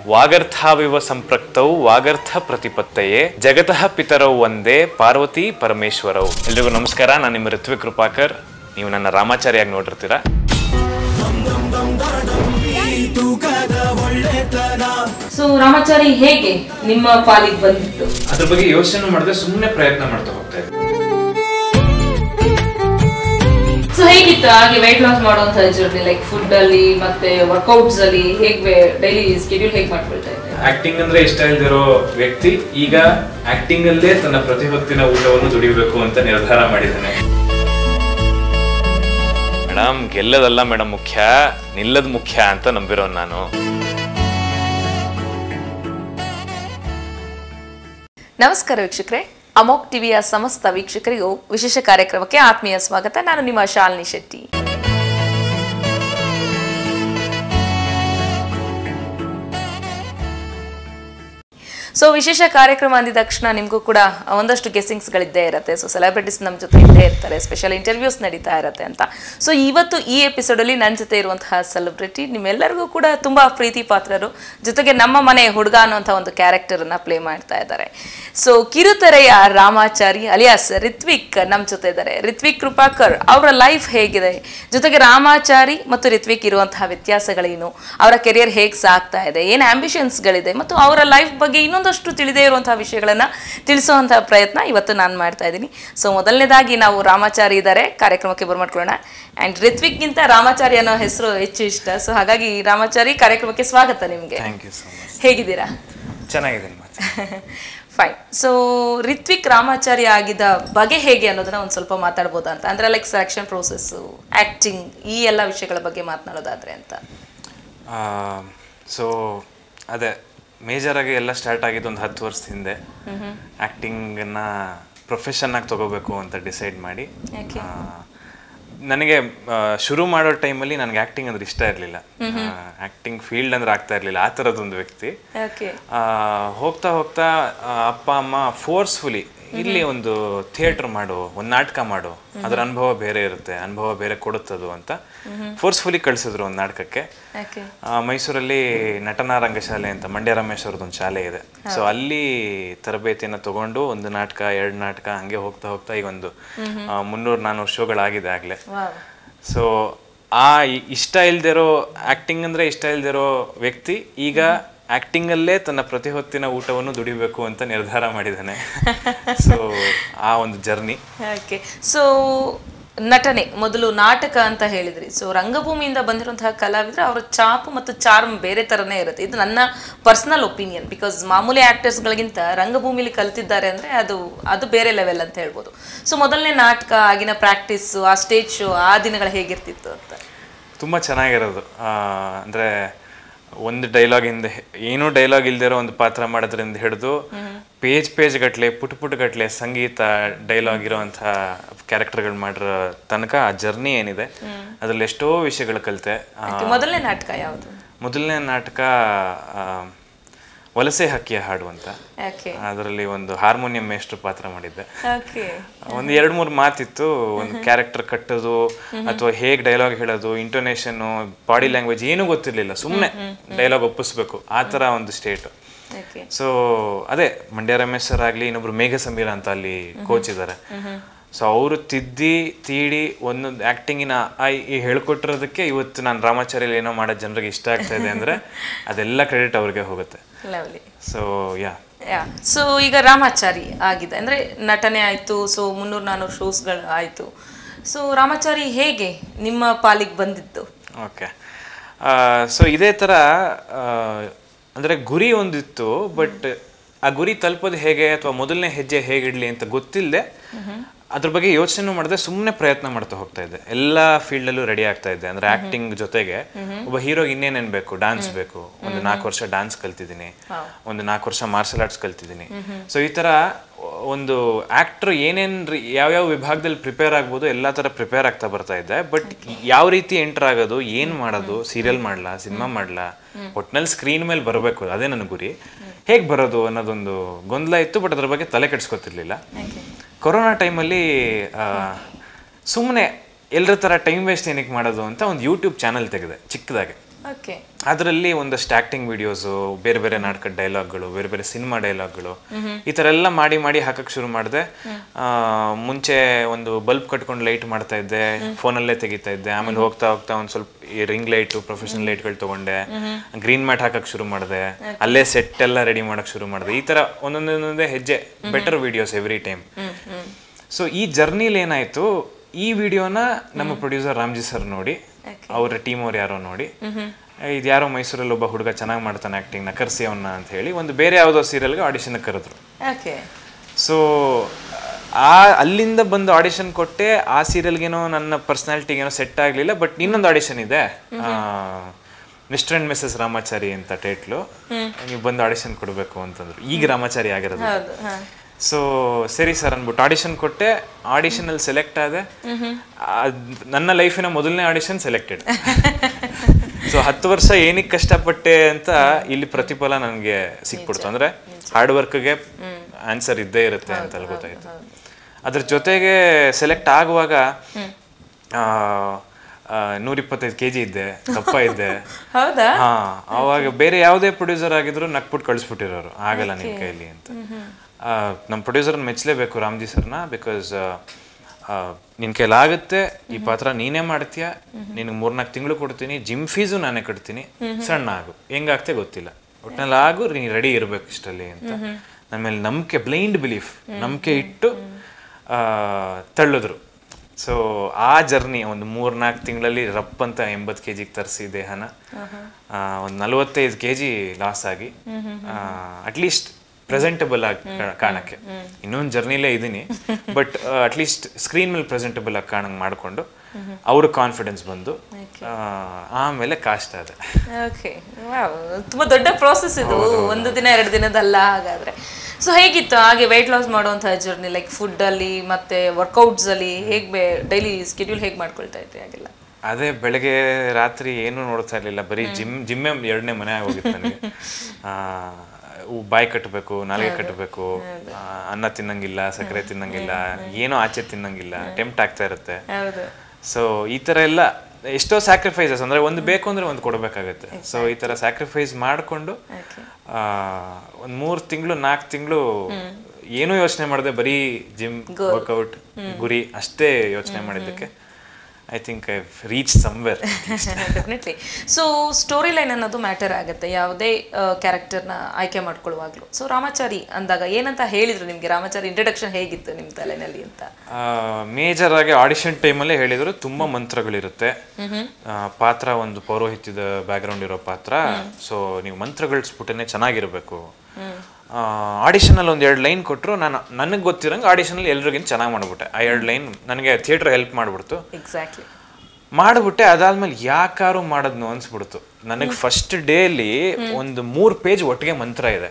ವಾಗರ್ಥಾವಿವ ಸಂಪೃಕ್ತೌ ವಾಗರ್ಥ ಪ್ರತಿಪತ್ತಯೇ ಜಗತಃ ಪಿತರೌ ಒಂದೇ ಪಾರ್ವತಿ ಪರಮೇಶ್ವರೌ ಎಲ್ರಿಗೂ ನಮಸ್ಕಾರ ನಾನು ನಿಮ್ಮ ಋತ್ವಿಕ್ ಕೃಪಾಕರ್ ನೀವು ನನ್ನ ರಾಮಾಚಾರ್ಯಾಗಿ ನೋಡಿರ್ತೀರಾ ಸೊ ರಾಮಾಚಾರಿ ಹೇಗೆ ನಿಮ್ಮ ಪಾಲಿಗೆ ಬಂದಿತ್ತು ಅದ್ರ ಬಗ್ಗೆ ಯೋಚನೆ ಮಾಡದೆ ಸುಮ್ಮನೆ ಪ್ರಯತ್ನ ಮಾಡ್ತಾ ಹೋಗ್ತಾ ಇದ್ದೆ ಸೊ ಹೇಗಿತ್ತು ಹಾಗೆ weight ಲಾಸ್ ಮಾಡುವಂತ ಜರ್ನಿ ಲೈಕ್ ಫುಡ್ ಅಲ್ಲಿ ಮತ್ತೆ ವರ್ಕೌಟ್ಸ್ ಅಲ್ಲಿ ಹೇಗೆ ಡೈಲಿ ಸ್ಕೆಡ್ಯೂಲ್ ಹೇಗೆ ಮಾಡ್ಕೊಳ್ತಾ ಇದ್ದೆ ಆಕ್ಟಿಂಗ್ ಅಂದ್ರೆ ಇಷ್ಟ ಇಲ್ದಿರೋ ವ್ಯಕ್ತಿ ಈಗ ಆಕ್ಟಿಂಗ್ ಅಲ್ಲೇ ತನ್ನ ಪ್ರತಿ ಹೊತ್ತಿನ ಊಟವನ್ನು ದುಡಿಬೇಕು ಅಂತ ನಿರ್ಧಾರ ಮಾಡಿದ್ದಾನೆ ಮೇಡಮ್ ಗೆಲ್ಲದಲ್ಲ ಮೇಡಮ್ ಮುಖ್ಯ ನಿಲ್ಲದ್ ಮುಖ್ಯ ಅಂತ ನಂಬಿರೋ ನಾನು ನಮಸ್ಕಾರ ವೀಕ್ಷಕರೇ ಅಮೋಕ್ ಟಿವಿಯ ಸಮಸ್ತ ವೀಕ್ಷಕರಿಗೂ ವಿಶೇಷ ಕಾರ್ಯಕ್ರಮಕ್ಕೆ ಆತ್ಮೀಯ ಸ್ವಾಗತ ನಾನು ನಿಮ್ಮ ಶಾಲಿನಿ ಶೆಟ್ಟಿ ಸೊ ವಿಶೇಷ ಕಾರ್ಯಕ್ರಮ ಅಂದಿದ ತಕ್ಷಣ ನಿಮಗೂ ಕೂಡ ಒಂದಷ್ಟು ಗೆಸ್ಸಿಂಗ್ಸ್ಗಳಿದ್ದೇ ಇರುತ್ತೆ ಸೊ ಸೆಲೆಬ್ರಿಟೀಸ್ ನಮ್ಮ ಜೊತೆ ಇದ್ದೇ ಇರ್ತಾರೆ ಸ್ಪೆಷಲ್ ಇಂಟರ್ವ್ಯೂಸ್ ನಡೀತಾ ಇರುತ್ತೆ ಅಂತ ಸೊ ಇವತ್ತು ಈ ಎಪಿಸೋಡಲ್ಲಿ ನನ್ನ ಜೊತೆ ಇರುವಂತಹ ಸೆಲೆಬ್ರಿಟಿ ನಿಮ್ಮೆಲ್ಲರಿಗೂ ಕೂಡ ತುಂಬ ಪ್ರೀತಿ ಪಾತ್ರರು ಜೊತೆಗೆ ನಮ್ಮ ಮನೆ ಹುಡುಗ ಅನ್ನುವಂಥ ಒಂದು ಕ್ಯಾರೆಕ್ಟರನ್ನು ಪ್ಲೇ ಮಾಡ್ತಾ ಇದ್ದಾರೆ ಸೊ ಕಿರುತೆರೆಯ ರಾಮಾಚಾರಿ ಅಲಿಯಾಸ್ ರಿತ್ವಿಕ್ ನಮ್ಮ ಜೊತೆ ಇದ್ದಾರೆ ರಿತ್ವಿಕ್ ಕೃಪಾಕರ್ ಅವರ ಲೈಫ್ ಹೇಗಿದೆ ಜೊತೆಗೆ ರಾಮಾಚಾರಿ ಮತ್ತು ರಿತ್ವಿಕ್ ಇರುವಂತಹ ವ್ಯತ್ಯಾಸಗಳೇನು ಅವರ ಕೆರಿಯರ್ ಹೇಗೆ ಸಾಗ್ತಾ ಇದೆ ಏನು ಆಂಬಿಷನ್ಸ್ಗಳಿದೆ ಮತ್ತು ಅವರ ಲೈಫ್ ಬಗ್ಗೆ ಇನ್ನೊಂದಷ್ಟು ತಿಳಿದೇ ಇರುವಂತಹ ವಿಷಯಗಳನ್ನು ತಿಳಿಸುವಂತಹ ಪ್ರಯತ್ನ ಇವತ್ತು ನಾನು ಮಾಡ್ತಾ ಇದ್ದೀನಿ ಸೊ ಮೊದಲನೇದಾಗಿ ನಾವು ರಾಮಾಚಾರಿ ಇದ್ದಾರೆ ಕಾರ್ಯಕ್ರಮಕ್ಕೆ ಬರ್ಮಾಡ್ಕೊಳ್ಳೋಣ ಆ್ಯಂಡ್ ರಿತ್ವಿಕ್ಗಿಂತ ರಾಮಾಚಾರಿ ಅನ್ನೋ ಹೆಸರು ಹೆಚ್ಚು ಇಷ್ಟ ಸೊ ಹಾಗಾಗಿ ರಾಮಾಚಾರಿ ಕಾರ್ಯಕ್ರಮಕ್ಕೆ ಸ್ವಾಗತ ನಿಮಗೆ ಥ್ಯಾಂಕ್ ಯು ಸೊ ಮಚ್ ಹೇಗಿದ್ದೀರಾ ಚೆನ್ನಾಗಿದ್ದೀನಿ ಮತ್ತೆ ಫೈನ್ ಸೊ ರಿತ್ವಿಕ್ ರಾಮಾಚಾರಿ ಆಗಿದ್ದ ಬಗೆ ಹೇಗೆ ಅನ್ನೋದನ್ನ ಒಂದು ಸ್ವಲ್ಪ ಮಾತಾಡ್ಬೋದಾ ಅಂತ ಅಂದ್ರೆ ಲೈಕ್ ಸೆಲೆಕ್ಷನ್ ಪ್ರೋಸೆಸ್ಸು ಆ್ಯಕ್ಟಿಂಗ್ ಈ ಎಲ್ಲ ವಿಷಯಗಳ ಬಗ್ಗೆ ಮಾತನಾಡೋದಾದ್ರೆ ಅಂತ ಸೊ ಅದೇ ಮೇಜರಾಗಿ ಎಲ್ಲ ಸ್ಟಾರ್ಟ್ ಆಗಿದ್ದು ಒಂದು ಹತ್ತು ವರ್ಷದ ಹಿಂದೆ ಆ್ಯಕ್ಟಿಂಗನ್ನ ಪ್ರೊಫೆಷನ್ ಆಗಿ ತಗೋಬೇಕು ಅಂತ ಡಿಸೈಡ್ ಮಾಡಿ ಯಾಕೆ? ಆ, ನನಗೆ ಆ, ಶುರು ಮಾಡೋ ಟೈಮಲ್ಲಿ ನನಗೆ ಆ್ಯಕ್ಟಿಂಗ್ ಅಂದ್ರೆ ಇಷ್ಟ ಇರಲಿಲ್ಲ ಆ್ಯಕ್ಟಿಂಗ್ ಫೀಲ್ಡ್ ಅಂದ್ರೆ ಆಗ್ತಾ ಇರಲಿಲ್ಲ ಆ ಥರದೊಂದು ವ್ಯಕ್ತಿ ಓಕೆ ಆ, ಹೋಗ್ತಾ ಹೋಗ್ತಾ ಆ, ಅಪ್ಪ ಅಮ್ಮ ಫೋರ್ಸ್ಫುಲಿ ಇಲ್ಲಿ ಒಂದು ಥಿಯೇಟರ್ ಮಾಡು ಒಂದು ನಾಟಕ ಮಾಡು ಅದರ ಅನುಭವ ಬೇರೆ ಇರುತ್ತೆ ಅನುಭವ ಬೇರೆ ಕೊಡುತ್ತದು ಅಂತ ಫೋರ್ಸ್ಫುಲಿ ಕಳಿಸಿದ್ರು ಒಂದು ನಾಟಕಕ್ಕೆ ಓಕೆ ಆ, ಮೈಸೂರಲ್ಲಿ ನಟನಾ ರಂಗಶಾಲೆ ಅಂತ ಮಂಡ್ಯ ರಮೇಶ್ ಅವ್ರದ್ದು ಒಂದು ಶಾಲೆ ಇದೆ ಸೊ ಅಲ್ಲಿ ತರಬೇತಿಯನ್ನು ತಗೊಂಡು ಒಂದು ನಾಟಕ ಎರಡು ನಾಟಕ ಹಂಗೆ ಹೋಗ್ತಾ ಹೋಗ್ತಾ ಈಗ ಒಂದು ಮುನ್ನೂರು ನಾನ್ನೂರು ಶೋಗಳಾಗಿದೆ ಆಗಲೇ ವಾವ್ ಸೊ ಆ ಇ- ಇಷ್ಟ ಇಲ್ದಿರೋ ಆಕ್ಟಿಂಗ್ ಅಂದ್ರೆ ಇಷ್ಟ ಇಲ್ದಿರೋ ವ್ಯಕ್ತಿ ಈಗ ಆಕ್ಟಿಂಗ್ ಅಲ್ಲೇ ತನ್ನ ಪ್ರತಿ ಹೊತ್ತಿನ ಊಟವನ್ನು ದುಡಿಬೇಕು ಅಂತ ನಿರ್ಧಾರ ಮಾಡಿದ್ದಾನೆ ಸೊ ಆ ಒಂದು ಜರ್ನಿ ಓಕೆ ಸೊ ನಟನೆ ಮೊದಲು ನಾಟಕ ಅಂತ ಹೇಳಿದ್ರಿ ಸೊ ರಂಗಭೂಮಿಯಿಂದ ಬಂದಿರುವಂತಹ ಕಲಾವಿದ್ರೆ ಅವರ ಚಾಪು ಮತ್ತು ಚಾರ್ಮ್ ಬೇರೆ ಥರನೇ ಇರುತ್ತೆ ಇದು ನನ್ನ ಪರ್ಸನಲ್ ಒಪಿನಿಯನ್ ಬಿಕಾಸ್ ಮಾಮೂಲಿ ಆ್ಯಕ್ಟರ್ಸ್ಗಳಿಗಿಂತ ರಂಗಭೂಮಿಲಿ ಕಲ್ತಿದ್ದಾರೆ ಅಂದರೆ ಅದು ಅದು ಬೇರೆ ಲೆವೆಲ್ ಅಂತ ಹೇಳ್ಬೋದು ಸೊ ಮೊದಲನೇ ನಾಟಕ ಆಗಿನ ಪ್ರಾಕ್ಟೀಸು ಆ ಸ್ಟೇಜ್ ಶೋ ಆ ದಿನಗಳು ಹೇಗಿರ್ತಿತ್ತು ಅಂತ ತುಂಬ ಚೆನ್ನಾಗಿರೋದು ಆ, ಅಂದ್ರೆ ಒಂದು ಡೈಲಾಗಿಂದ ಏನೂ ಡೈಲಾಗ್ ಇಲ್ದಿರೋ ಒಂದು ಪಾತ್ರ ಮಾಡೋದ್ರಿಂದ ಹಿಡಿದು ಪೇಜ್ ಪೇಜ್ ಗಟ್ಲೆ ಪುಟ್ ಪುಟ್ ಗಟ್ಲೆ ಸಂಗೀತ ಡೈಲಾಗ್ ಇರೋವಂಥ ಕ್ಯಾರೆಕ್ಟರ್ಗಳು ಮಾಡಿರೋ ತನಕ ಆ ಜರ್ನಿ ಏನಿದೆ ಅದ್ರಲ್ಲಿ ಎಷ್ಟೋ ವಿಷಯಗಳು ಕಲಿತೆ ಮೊದಲನೇ ನಾಟಕ ಯಾವುದು ಮೊದಲನೇ ನಾಟಕ ಆ, ವಲಸೆ ಹಕ್ಕಿಯ ಹಾಡು ಅಂತ ಓಕೆ ಅದರಲ್ಲಿ ಒಂದು ಹಾರ್ಮೋನಿಯಂ ಮೇಷ್ಟ್ರು ಪಾತ್ರ ಮಾಡಿದ್ದೆ ಓಕೆ ಒಂದು ಎರಡು ಮೂರು ಮಾತಿತ್ತು ಒಂದು ಕ್ಯಾರೆಕ್ಟರ್ ಕಟ್ಟೋದು ಅಥವಾ ಹೇಗೆ ಡೈಲಾಗ್ ಹೇಳೋದು ಇಂಟೋನೇಷನ್ ಬಾಡಿ ಲ್ಯಾಂಗ್ವೇಜ್ ಏನೂ ಗೊತ್ತಿರಲಿಲ್ಲ ಸುಮ್ಮನೆ ಡೈಲಾಗ್ ಒಪ್ಪಿಸ್ಬೇಕು ಆ ಥರ ಒಂದು ಸ್ಟೇಟ್ ಓಕೆ ಸೊ ಅದೇ ಮಂಡ್ಯ ರಮೇಶ್ ಸರ್ ಆಗಲಿ ಇನ್ನೊಬ್ರು ಮೇಘ ಸಮೀರ ಅಂತ ಅಲ್ಲಿ ಕೋಚ್ ಇದ್ದಾರೆ ಸೊ ಅವರು ತಿದ್ದಿ ತೀಡಿ ಒಂದೊಂದು ಆ್ಯಕ್ಟಿಂಗಿನ ಈ ಹೇಳ್ಕೊಟ್ಟಿರೋದಕ್ಕೆ ಇವತ್ತು ನಾನು ರಾಮಾಚಾರ್ಯಲ್ಲಿ ಏನೋ ಮಾಡೋ ಜನರಿಗೆ ಇಷ್ಟ ಆಗ್ತಾ ಇದೆ ಅಂದರೆ ಅದೆಲ್ಲ ಕ್ರೆಡಿಟ್ ಅವ್ರಿಗೆ ಹೋಗುತ್ತೆ lovely so yeah yeah so ಈಗ ರಾಮಾಚಾರಿ ಆಗಿದೆ ಅಂದರೆ ನಟನೆ ಆಯಿತು ಸೊ ಮುನ್ನೂರು ನಾನ್ನೂರು ಶೋಸ್ಗಳು ಆಯಿತು ಸೊ ರಾಮಾಚಾರಿ ಹೇಗೆ ನಿಮ್ಮ ಪಾಲಿಗೆ ಬಂದಿದ್ದು ಓಕೆ ಸೊ ಇದೇ ಥರ ಅಂದರೆ ಗುರಿ ಒಂದಿತ್ತು ಬಟ್ ಆ ಗುರಿ ತಲುಪೋದು ಹೇಗೆ ಅಥವಾ ಮೊದಲನೇ ಹೆಜ್ಜೆ ಹೇಗಿಡ್ಲಿ ಅಂತ ಗೊತ್ತಿಲ್ಲದೆ ಅದ್ರ ಬಗ್ಗೆ ಯೋಚನೆ ಮಾಡದೆ ಸುಮ್ಮನೆ ಪ್ರಯತ್ನ ಮಾಡ್ತಾ ಹೋಗ್ತಾ ಇದ್ದೆ ಎಲ್ಲ ಫೀಲ್ಡಲ್ಲೂ ರೆಡಿ ಆಗ್ತಾ ಇದ್ದೆ ಅಂದ್ರೆ ಆಕ್ಟಿಂಗ್ ಜೊತೆಗೆ ಒಬ್ಬ ಹೀರೋಗೆ ಇನ್ನೇನೇನು ಬೇಕು ಡಾನ್ಸ್ ಬೇಕು ಒಂದು ನಾಲ್ಕು ವರ್ಷ ಡಾನ್ಸ್ ಕಲ್ತಿದ್ದೀನಿ ಒಂದು ನಾಲ್ಕು ವರ್ಷ ಮಾರ್ಷಲ್ ಆರ್ಟ್ಸ್ ಕಲ್ತಿದ್ದೀನಿ ಸೊ ಈ ಥರ ಒಂದು ಆಕ್ಟರ್ ಏನೇನು ಯಾವ್ಯಾವ ವಿಭಾಗದಲ್ಲಿ ಪ್ರಿಪೇರ್ ಆಗ್ಬೋದು ಎಲ್ಲ ಥರ ಪ್ರಿಪೇರ್ ಆಗ್ತಾ ಬರ್ತಾ ಇದ್ದೆ ಬಟ್ ಯಾವ ರೀತಿ ಎಂಟರ್ ಆಗೋದು ಏನು ಮಾಡೋದು ಸೀರಿಯಲ್ ಮಾಡ್ಲಾ ಸಿನಿಮಾ ಮಾಡ್ಲಾ ಒಟ್ನಲ್ಲಿ ಸ್ಕ್ರೀನ್ ಮೇಲೆ ಬರಬೇಕು ಅದೇ ನನ್ನ ಗುರಿ ಹೇಗೆ ಬರೋದು ಅನ್ನೋದೊಂದು ಗೊಂದಲ ಇತ್ತು ಬಟ್ ಅದ್ರ ಬಗ್ಗೆ ತಲೆ ಕೆಡಿಸ್ಕೊತಿರ್ಲಿಲ್ಲ ಕೊರೋನಾ ಟೈಮಲ್ಲಿ ಸುಮ್ಮನೆ ಎಲ್ಲರ ಥರ ಟೈಮ್ ವೇಸ್ಟ್ ಏನಕ್ಕೆ ಮಾಡೋದು ಅಂತ ಒಂದು ಯೂಟ್ಯೂಬ್ ಚಾನಲ್ ತೆಗೆದೆ ಚಿಕ್ಕದಾಗೆ ಓಕೆ ಅದರಲ್ಲಿ ಒಂದಷ್ಟು ಆಕ್ಟಿಂಗ್ ವಿಡಿಯೋಸು ಬೇರೆ ಬೇರೆ ನಾಟಕದ ಡೈಲಾಗ್ಗಳು ಬೇರೆ ಬೇರೆ ಸಿನಿಮಾ ಡೈಲಾಗ್ಗಳು ಈ ಥರ ಎಲ್ಲ ಮಾಡಿ ಮಾಡಿ ಹಾಕಕ್ಕೆ ಶುರು ಮಾಡಿದೆ ಮುಂಚೆ ಒಂದು ಬಲ್ಬ್ ಕಟ್ಕೊಂಡು ಲೈಟ್ ಮಾಡ್ತಾ ಇದ್ದೆ ಫೋನಲ್ಲೇ ತೆಗಿತಾ ಇದ್ದೆ ಆಮೇಲೆ ಹೋಗ್ತಾ ಹೋಗ್ತಾ ಒಂದು ಸ್ವಲ್ಪ ಈ ರಿಂಗ್ ಲೈಟು ಪ್ರೊಫೆಷನಲ್ ಲೈಟ್ಗಳು ತಗೊಂಡೆ ಗ್ರೀನ್ ಮ್ಯಾಟ್ ಹಾಕಕ್ಕೆ ಶುರು ಮಾಡಿದೆ ಅಲ್ಲೇ ಸೆಟ್ ಎಲ್ಲ ರೆಡಿ ಮಾಡಕ್ಕೆ ಶುರು ಮಾಡಿದೆ ಈ ಥರ ಒಂದೊಂದೊಂದೇ ಹೆಜ್ಜೆ better videos every time so ಈ ಜರ್ನಿಲಿ ಏನಾಯ್ತು ಈ ವಿಡಿಯೋನ ನಮ್ಮ ಪ್ರೊಡ್ಯೂಸರ್ ರಾಮ್ಜಿ ಸರ್ ನೋಡಿ ಅವರ ಟೀಮ್ ಅವ್ರು ಯಾರೋ ನೋಡಿ ಇದು ಯಾರೋ ಮೈಸೂರಲ್ಲಿ ಒಬ್ಬ ಹುಡುಗ ಚೆನ್ನಾಗಿ ಮಾಡ್ತಾನೆ ಆ್ಯಕ್ಟಿಂಗ್ನ ಕರ್ಸಿ ಅವನ್ನ ಅಂತ ಹೇಳಿ ಒಂದು ಬೇರೆ ಯಾವುದೋ ಸೀರಿಯಲ್ಗೆ ಆಡಿಷನ್ ಕರೆದ್ರು ಓಕೆ ಸೊ ಆ ಅಲ್ಲಿಂದ ಬಂದು ಆಡಿಷನ್ ಕೊಟ್ಟೆ ಆ ಸೀರಿಯಲ್ಗೇನೋ ನನ್ನ ಪರ್ಸ್ನಾಲಿಟಿಗೇನೋ ಸೆಟ್ ಆಗಲಿಲ್ಲ ಬಟ್ ಇನ್ನೊಂದು ಆಡಿಷನ್ ಇದೆ ಮಿಸ್ಟರ್ ಅಂಡ್ ಮಿಸಸ್ ರಾಮಾಚಾರಿ ಅಂತ ಟೈಟ್ಲು ನೀವು ಬಂದು ಆಡಿಷನ್ ಕೊಡಬೇಕು ಅಂತಂದ್ರು ಈಗ ರಾಮಾಚಾರಿ ಆಗಿರೋದು ಹೌದು ಹಾ ಸೊ ಸರಿ ಸರ್ ಅಂದ್ಬಿಟ್ಟು ಆಡಿಷನ್ ಕೊಟ್ಟೆ ಆಡಿಷನ್ ಅಲ್ಲಿ ಸೆಲೆಕ್ಟ್ ಆದೆ ಅದ್ ನನ್ನ ಲೈಫಿನ ಮೊದಲನೇ ಆಡಿಷನ್ ಸೆಲೆಕ್ಟೆಡ್ ಸೊ ಹತ್ತು ವರ್ಷ ಏನಕ್ಕೆ ಕಷ್ಟಪಟ್ಟೆ ಅಂತ ಇಲ್ಲಿ ಪ್ರತಿಫಲ ನನಗೆ ಸಿಕ್ಬಿಡ್ತು ಅಂದ್ರೆ ಹಾರ್ಡ್ ವರ್ಕ್ಗೆ ಆನ್ಸರ್ ಇದ್ದೇ ಇರುತ್ತೆ ಅಂತ ಅಲ್ಲಿ ಗೊತ್ತಾಯ್ತು ಅದ್ರ ಜೊತೆಗೆ ಸೆಲೆಕ್ಟ್ ಆಗುವಾಗ ನೂರಿಪ್ಪತ್ತೈದು ಕೆ ಜಿ ಇದ್ದೆ ದಪ್ಪ ಇದ್ದೆ ಹೌದಾ ಹಾ ಅವಾಗ ಬೇರೆ ಯಾವುದೇ ಪ್ರೊಡ್ಯೂಸರ್ ಆಗಿದ್ರು ನಕ್ಬಿಟ್ಟು ಕಳಿಸ್ಬಿಟ್ಟಿರೋರು ಆಗಲ್ಲ ನಿನ್ ಕೈಲಿ ಅಂತ ಆ, ನಮ್ಮ ಪ್ರೊಡ್ಯೂಸರ್ ಮೆಚ್ಚಲೇಬೇಕು ರಾಮ್ಜಿ ಸರ್ನ ಬಿಕಾಸ್ ನಿನ್ ಕೈಲಿ ಆಗುತ್ತೆ ಈ ಪಾತ್ರ ನೀನೇ ಮಾಡ್ತೀಯ ನಿನಗೆ ಮೂರ್ನಾಲ್ಕು ತಿಂಗಳು ಕೊಡ್ತೀನಿ ಜಿಮ್ ಫೀಸು ನಾನೇ ಕಟ್ತೀನಿ ಸಣ್ಣ ಆಗು ಹೆಂಗಾಗ್ತೆ ಗೊತ್ತಿಲ್ಲ ಒಟ್ನಲ್ಲಿ ಆಗು ನೀ ರೆಡಿ ಇರ್ಬೇಕು ಇಷ್ಟಲ್ಲಿ ಅಂತ ನನ್ನ ಮೇಲೆ ನಂಬಿಕೆ ಬ್ಲೈಂಡ್ ಬಿಲೀಫ್ ನಂಬಿಕೆ ಇಟ್ಟು ಆ, ತಳ್ಳಿದ್ರು ಸೊ ಆ ಜರ್ನಿ ಒಂದು ಮೂರ್ನಾಲ್ಕು ತಿಂಗಳಲ್ಲಿ ರಪ್ ಅಂತ ಎಂಬತ್ತು ಕೆ ಜಿಗೆ ತರಿಸಿ ದೇಹನ ಒಂದು ನಲವತ್ತೈದು ಕೆ ಜಿ ಲಾಸ್ ಆಗಿ ಅಟ್ಲೀಸ್ಟ್ ಪ್ರೆಸೆಂಟಬಲ್ ಆಗಿ ಕಾ- ಕಾಣಕ್ಕೆ ಇನ್ನೊಂದು ಜರ್ನಿಲೇ ಇದ್ದೀನಿ ಬಟ್ ಅಟ್ಲೀಸ್ಟ್ ಸ್ಕ್ರೀನ್ ಮೇಲೆ ಪ್ರೆಸೆಂಟಬಲ್ ಆಗಿ ಕಾಣಂಗೆ ಮಾಡಿಕೊಂಡು ಅವ್ರ ಕಾನ್ಫಿಡೆನ್ಸ್ ಬಂದು ಆ, ಆಮೇಲೆ ಕಾಸ್ಟ್ ಆದೆ ಓಕೆ ವಾವ್ ತುಂಬಾ ದೊಡ್ಡ ಪ್ರಾಸೆಸ್ ಇದು ಒಂದು ದಿನ ಎರಡು ದಿನದಲ್ಲ ಹಾಗಾದ್ರೆ ಸೊ ಹೇಗಿತ್ತು ಹಾಗೆ ವೆಯ್ಟ್ ಲಾಸ್ ಮಾಡುವಂತಹ ಜರ್ನಿ ಲೈಕ್ ಫುಡ್ ಅಲ್ಲಿ ಮತ್ತೆ ವರ್ಕೌಟ್ಸ್ ಅಲ್ಲಿ ಹೇಗೆ ಡೈಲಿ ಸ್ಕೆಡ್ಯೂಲ್ ಹೇಗೆ ಮಾಡ್ಕೊಳ್ತಾ ಇದ್ರಿ ಹಾಗೆಲ್ಲ ಅದೇ ಬೆಳಗ್ಗೆ ರಾತ್ರಿ ಏನು ನೋಡ್ತಾ ಇರ್ಲಿಲ್ಲ ಬರೀ ಜಿಮ್ ಜಿಮ್ಮೆ ಎರಡನೇ ಮನೆ ಆಗೋಗಿತ್ತು ನನಗೆ ಆ, ಉ- ಬಾಯಿ ಕಟ್ಟಬೇಕು ನಾಲಿಗೆ ಕಟ್ಟಬೇಕು ಅನ್ನ ತಿನ್ನಂಗಿಲ್ಲ ಸಕ್ಕರೆ ತಿನ್ನಂಗಿಲ್ಲ ಏನೋ ಆಚೆ ತಿನ್ನಂಗಿಲ್ಲ ಟೆಂಪ್ಟ್ ಆಗ್ತಾ ಇರುತ್ತೆ ಹೌದು ಸೊ ಈ ತರ ಎಲ್ಲ ಎಷ್ಟೋ ಸ್ಯಾಕ್ರಿಫೈಸಸ್ ಅಂದ್ರೆ ಒಂದು ಬೇಕು ಅಂದ್ರೆ ಒಂದು ಕೊಡಬೇಕಾಗತ್ತೆ ಸೊ ಈ ತರ ಸ್ಯಾಕ್ರಿಫೈಸ್ ಮಾಡಿಕೊಂಡು ಒಂದ್ ಮೂರ್ ತಿಂಗಳು ನಾಲ್ಕು ತಿಂಗಳು ಏನೂ ಯೋಚನೆ ಮಾಡದೆ ಬರೀ ಜಿಮ್ ವರ್ಕೌಟ್ ಗುರಿ ಅಷ್ಟೇ ಯೋಚನೆ ಮಾಡಿದ್ದಕ್ಕೆ I think I reach somewhere definitely so story line ಅನ್ನೋದು ಮ್ಯಾಟರ್ ಆಗುತ್ತೆ ಯಾವುದೇ ಕ್ಯಾರೆಕ್ಟರ್ನ ಆಯ್ಕೆ ಮಾಡ್ಕೊಳ್ಳುವಾಗ್ಲೂ ಸೊ ರಾಮಾಚಾರಿ ಅಂದಾಗ ಏನಂತ ಹೇಳಿದ್ರು ನಿಮ್ಗೆ ರಾಮಾಚಾರಿ ಇಂಟ್ರಡಕ್ಷನ್ ಹೇಗಿತ್ತು ನಿಮ್ಮ ತಲೆನಲ್ಲಿ ಅಂತ ಮೇಜರ್ ಆಗಿ ಆಡಿಷನ್ ಟೈಮಲ್ಲೇ ಹೇಳಿದ್ರು ತುಂಬಾ ಮಂತ್ರಗಳಿರುತ್ತೆ ಆ, ಪಾತ್ರ ಒಂದು ಪೌರೋಹಿತ್ಯದ ಬ್ಯಾಕ್ಗ್ರೌಂಡ್ ಇರೋ ಪಾತ್ರ ಸೊ ನೀವು ಮಂತ್ರಗಳ ಸ್ಫುಟನೆ ಚೆನ್ನಾಗಿರ್ಬೇಕು ಆಡಿಷನ್ ಅಲ್ಲಿ ಒಂದ್ ಎರಡು ಲೈನ್ ಕೊಟ್ಟರು ನಾನು ನನಗೆ ಗೊತ್ತಿರಂಗೆ ಆಡಿಷನ್ ಅಲ್ಲಿ ಎಲ್ರಿಗಿಂತ ಚೆನ್ನಾಗಿ ಮಾಡ್ಬಿಟ್ಟೆ ಆ ಎರಡು ಲೈನ್ ನನಗೆ ಥಿಯೇಟರ್ ಹೆಲ್ಪ್ ಮಾಡ್ಬಿಡ್ತು ಎಕ್ಸಾಕ್ಟ್ಲಿ ಮಾಡ್ಬಿಟ್ಟೆ ಅದಾದ್ಮೇಲೆ ಯಾಕಾರು ಮಾಡದ್ನು ಅನ್ಸ್ಬಿಡ್ತು ನನಗೆ ಫಸ್ಟ್ ಡೇಲಿ ಒಂದು ಮೂರ್ ಪೇಜ್ ಒಟ್ಟಿಗೆ ಮಂತ್ರ ಇದೆ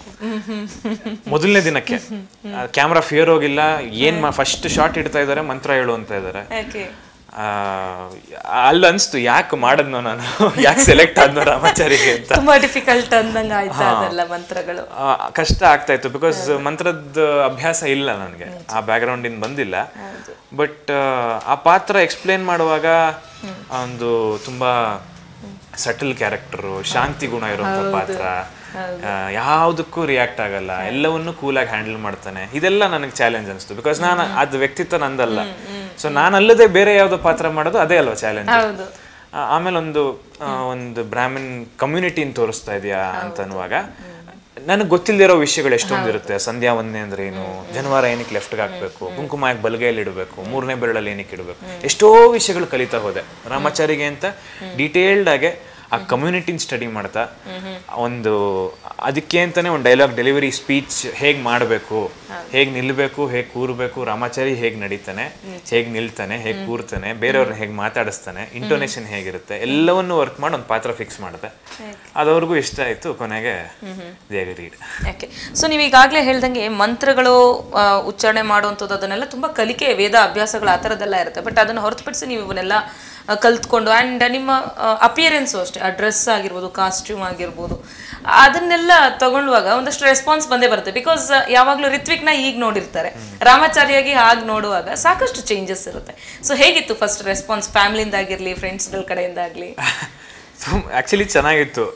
ಮೊದಲನೇ ದಿನಕ್ಕೆ ಕ್ಯಾಮ್ರಾ ಫಿಯರ್ ಹೋಗಿಲ್ಲ ಏನ್ ಫಸ್ಟ್ ಶಾಟ್ ಇಡ್ತಾ ಇದಾರೆ ಮಂತ್ರ ಹೇಳು ಅಂತ ಇದಾರೆ ಓಕೆ ಆ, ಅಲ್ಲಿ ಅನ್ಸ್ತು ಯಾಕೆ ಮಾಡದ್ನೋ ನಾನು ಯಾಕೆ ಸೆಲೆಕ್ಟ್ ಆದ್ನೋ ರಾಮಾಚಾರಿಗೆ ಅಂತ ತುಂಬಾ ಡಿಫಿಕಲ್ಟ್ ಅಂದಂಗ ಆಯ್ತಾ ಅದೆಲ್ಲ ಮಂತ್ರಗಳು ಆ, ಕಷ್ಟ ಆಗ್ತಾ ಇತ್ತು ಬಿಕಾಸ್ ಮಂತ್ರದ ಅಭ್ಯಾಸ ಇಲ್ಲ ನನಗೆ ಆ ಬ್ಯಾಕ್ಗ್ರೌಂಡ್ ಇಂದ ಬಂದಿಲ್ಲ ಬಟ್ ಆ ಪಾತ್ರ ಎಕ್ಸ್ಪ್ಲೇನ್ ಮಾಡುವಾಗ ಒಂದು ತುಂಬಾ ಸಟಲ್ ಕ್ಯಾರೆಕ್ಟರು ಶಾಂತಿ ಗುಣ ಇರುವಂತ ಪಾತ್ರ ಆ, ಯಾವುದಕ್ಕೂ ರಿಯಾಕ್ಟ್ ಆಗಲ್ಲ ಎಲ್ಲವನ್ನೂ ಕೂಲಾಗಿ ಹ್ಯಾಂಡಲ್ ಮಾಡ್ತಾನೆ ಇದೆಲ್ಲ ನನಗೆ ಚಾಲೆಂಜ್ ಅನಿಸ್ತು ಬಿಕಾಸ್ ನಾನು ಅದು ವ್ಯಕ್ತಿತ್ವ ನಂದಲ್ಲ ಸೊ ನಾನು ಅಲ್ಲದೆ ಬೇರೆ ಯಾವ್ದೋ ಪಾತ್ರ ಮಾಡೋದು ಅದೇ ಅಲ್ವಾ ಚಾಲೆಂಜ್ ಹೌದು ಆ- ಆಮೇಲೆ ಒಂದು ಆ, ಒಂದು ಬ್ರಾಹ್ಮಿನ್ ಕಮ್ಯುನಿಟಿನ ತೋರಿಸ್ತಾ ಇದೆಯಾ ಅಂತ ಅನ್ನುವಾಗ ನನಗೆ ಗೊತ್ತಿಲ್ಲದಿರೋ ವಿಷಯಗಳು ಎಷ್ಟೊಂದು ಇರುತ್ತೆ ಸಂಧ್ಯಾ ವಂದನೆ ಅಂದ್ರೆ ಏನು ಜನವಾರ ಏನಕ್ಕೆ ಲೆಫ್ಟ್ಗೆ ಹಾಕ್ಬೇಕು ಕುಂಕುಮ ಯಾಕೆ ಬಲಗೈಯಲ್ಲಿ ಇಡಬೇಕು ಮೂರನೇ ಬೆರಳಲ್ಲಿ ಏನಕ್ಕೆ ಇಡಬೇಕು ಎಷ್ಟೋ ವಿಷಯಗಳು ಕಲಿತಾ ಹೋದೆ ರಾಮಾಚಾರಿಗೆ ಅಂತ ಡೀಟೇಲ್ಡ್ ಆಗಿ ಆ ಕಮ್ಯುನಿಟಿನ ಸ್ಟಡಿ ಮಾಡ್ತಾ ಒಂದು ಅದಕ್ಕೆ ಅಂತಾನೆ ಒಂದು ಡೈಲಾಗ್ ಡೆಲಿವರಿ ಸ್ಪೀಚ್ ಹೇಗ್ ಮಾಡಬೇಕು ಹೇಗ್ ನಿಲ್ಬೇಕು ಹೇಗ್ ಕೂರ್ಬೇಕು ರಾಮಾಚಾರಿ ಹೇಗ್ ನಡೀತಾನೆ ಹೇಗ್ ನಿಲ್ತಾನೆ ಹೇಗ್ ಕೂರ್ತಾನೆ ಬೇರೆಯವ್ರನ್ನ ಹೇಗ್ ಮಾತಾಡಿಸ್ತಾನೆ ಇಂಟೋನೇಷನ್ ಹೇಗಿರುತ್ತೆ ಎಲ್ಲವನ್ನು ವರ್ಕ್ ಮಾಡಿ ಒಂದು ಪಾತ್ರ ಫಿಕ್ಸ್ ಮಾಡಿದೆ ಅದವ್ರಿಗೂ ಇಷ್ಟ ಆಯ್ತು ಕೊನೆಗೆ ದೇಗ ರೀಡ್ ಓಕೆ ಸೊ ನೀವು ಈಗಾಗಲೇ ಹೇಳ್ದಂಗೆ ಮಂತ್ರಗಳು ಆ, ಉಚ್ಚಾರಣೆ ಮಾಡುವಂಥದ್ದು ಅದನ್ನೆಲ್ಲ ತುಂಬ ಕಲಿಕೆ ವೇದ ಅಭ್ಯಾಸಗಳು ಆ ಥರದ್ದೆಲ್ಲ ಇರುತ್ತೆ ಬಟ್ ಅದನ್ನು ಹೊರತುಪಡಿಸಿ ನೀವು ಇವನ್ನೆಲ್ಲ ಆ, ಕಲ್ತ್ಕೊಂಡು ಆ್ಯಂಡ್ ನಿಮ್ಮ ಅಪಿಯರೆನ್ಸು ಅಷ್ಟೇ ಆ ಡ್ರೆಸ್ ಆಗಿರ್ಬೋದು ಕಾಸ್ಟ್ಯೂಮ್ ಆಗಿರ್ಬೋದು ಅದನ್ನೆಲ್ಲ ತಗೊಳ್ಳುವಾಗ ಒಂದಷ್ಟು ರೆಸ್ಪಾನ್ಸ್ ಬಂದೇ ಬರುತ್ತೆ ಬಿಕಾಸ್ ಯಾವಾಗಲೂ ರಿತ್ವಿಕ್ನ ಈಗ ನೋಡಿರ್ತಾರೆ ರಾಮಾಚಾರಿಯಾಗಿ ಹಾಗೆ ನೋಡುವಾಗ ಸಾಕಷ್ಟು ಚೇಂಜಸ್ ಇರುತ್ತೆ ಸೊ ಹೇಗಿತ್ತು ಫಸ್ಟ್ ರೆಸ್ಪಾನ್ಸ್ ಫ್ಯಾಮಿಲಿಂದ ಆಗಿರಲಿ ಫ್ರೆಂಡ್ಸ್ಗಳ ಕಡೆಯಿಂದ ಆಗಲಿ ಆ್ಯಕ್ಚುಲಿ ಚೆನ್ನಾಗಿತ್ತು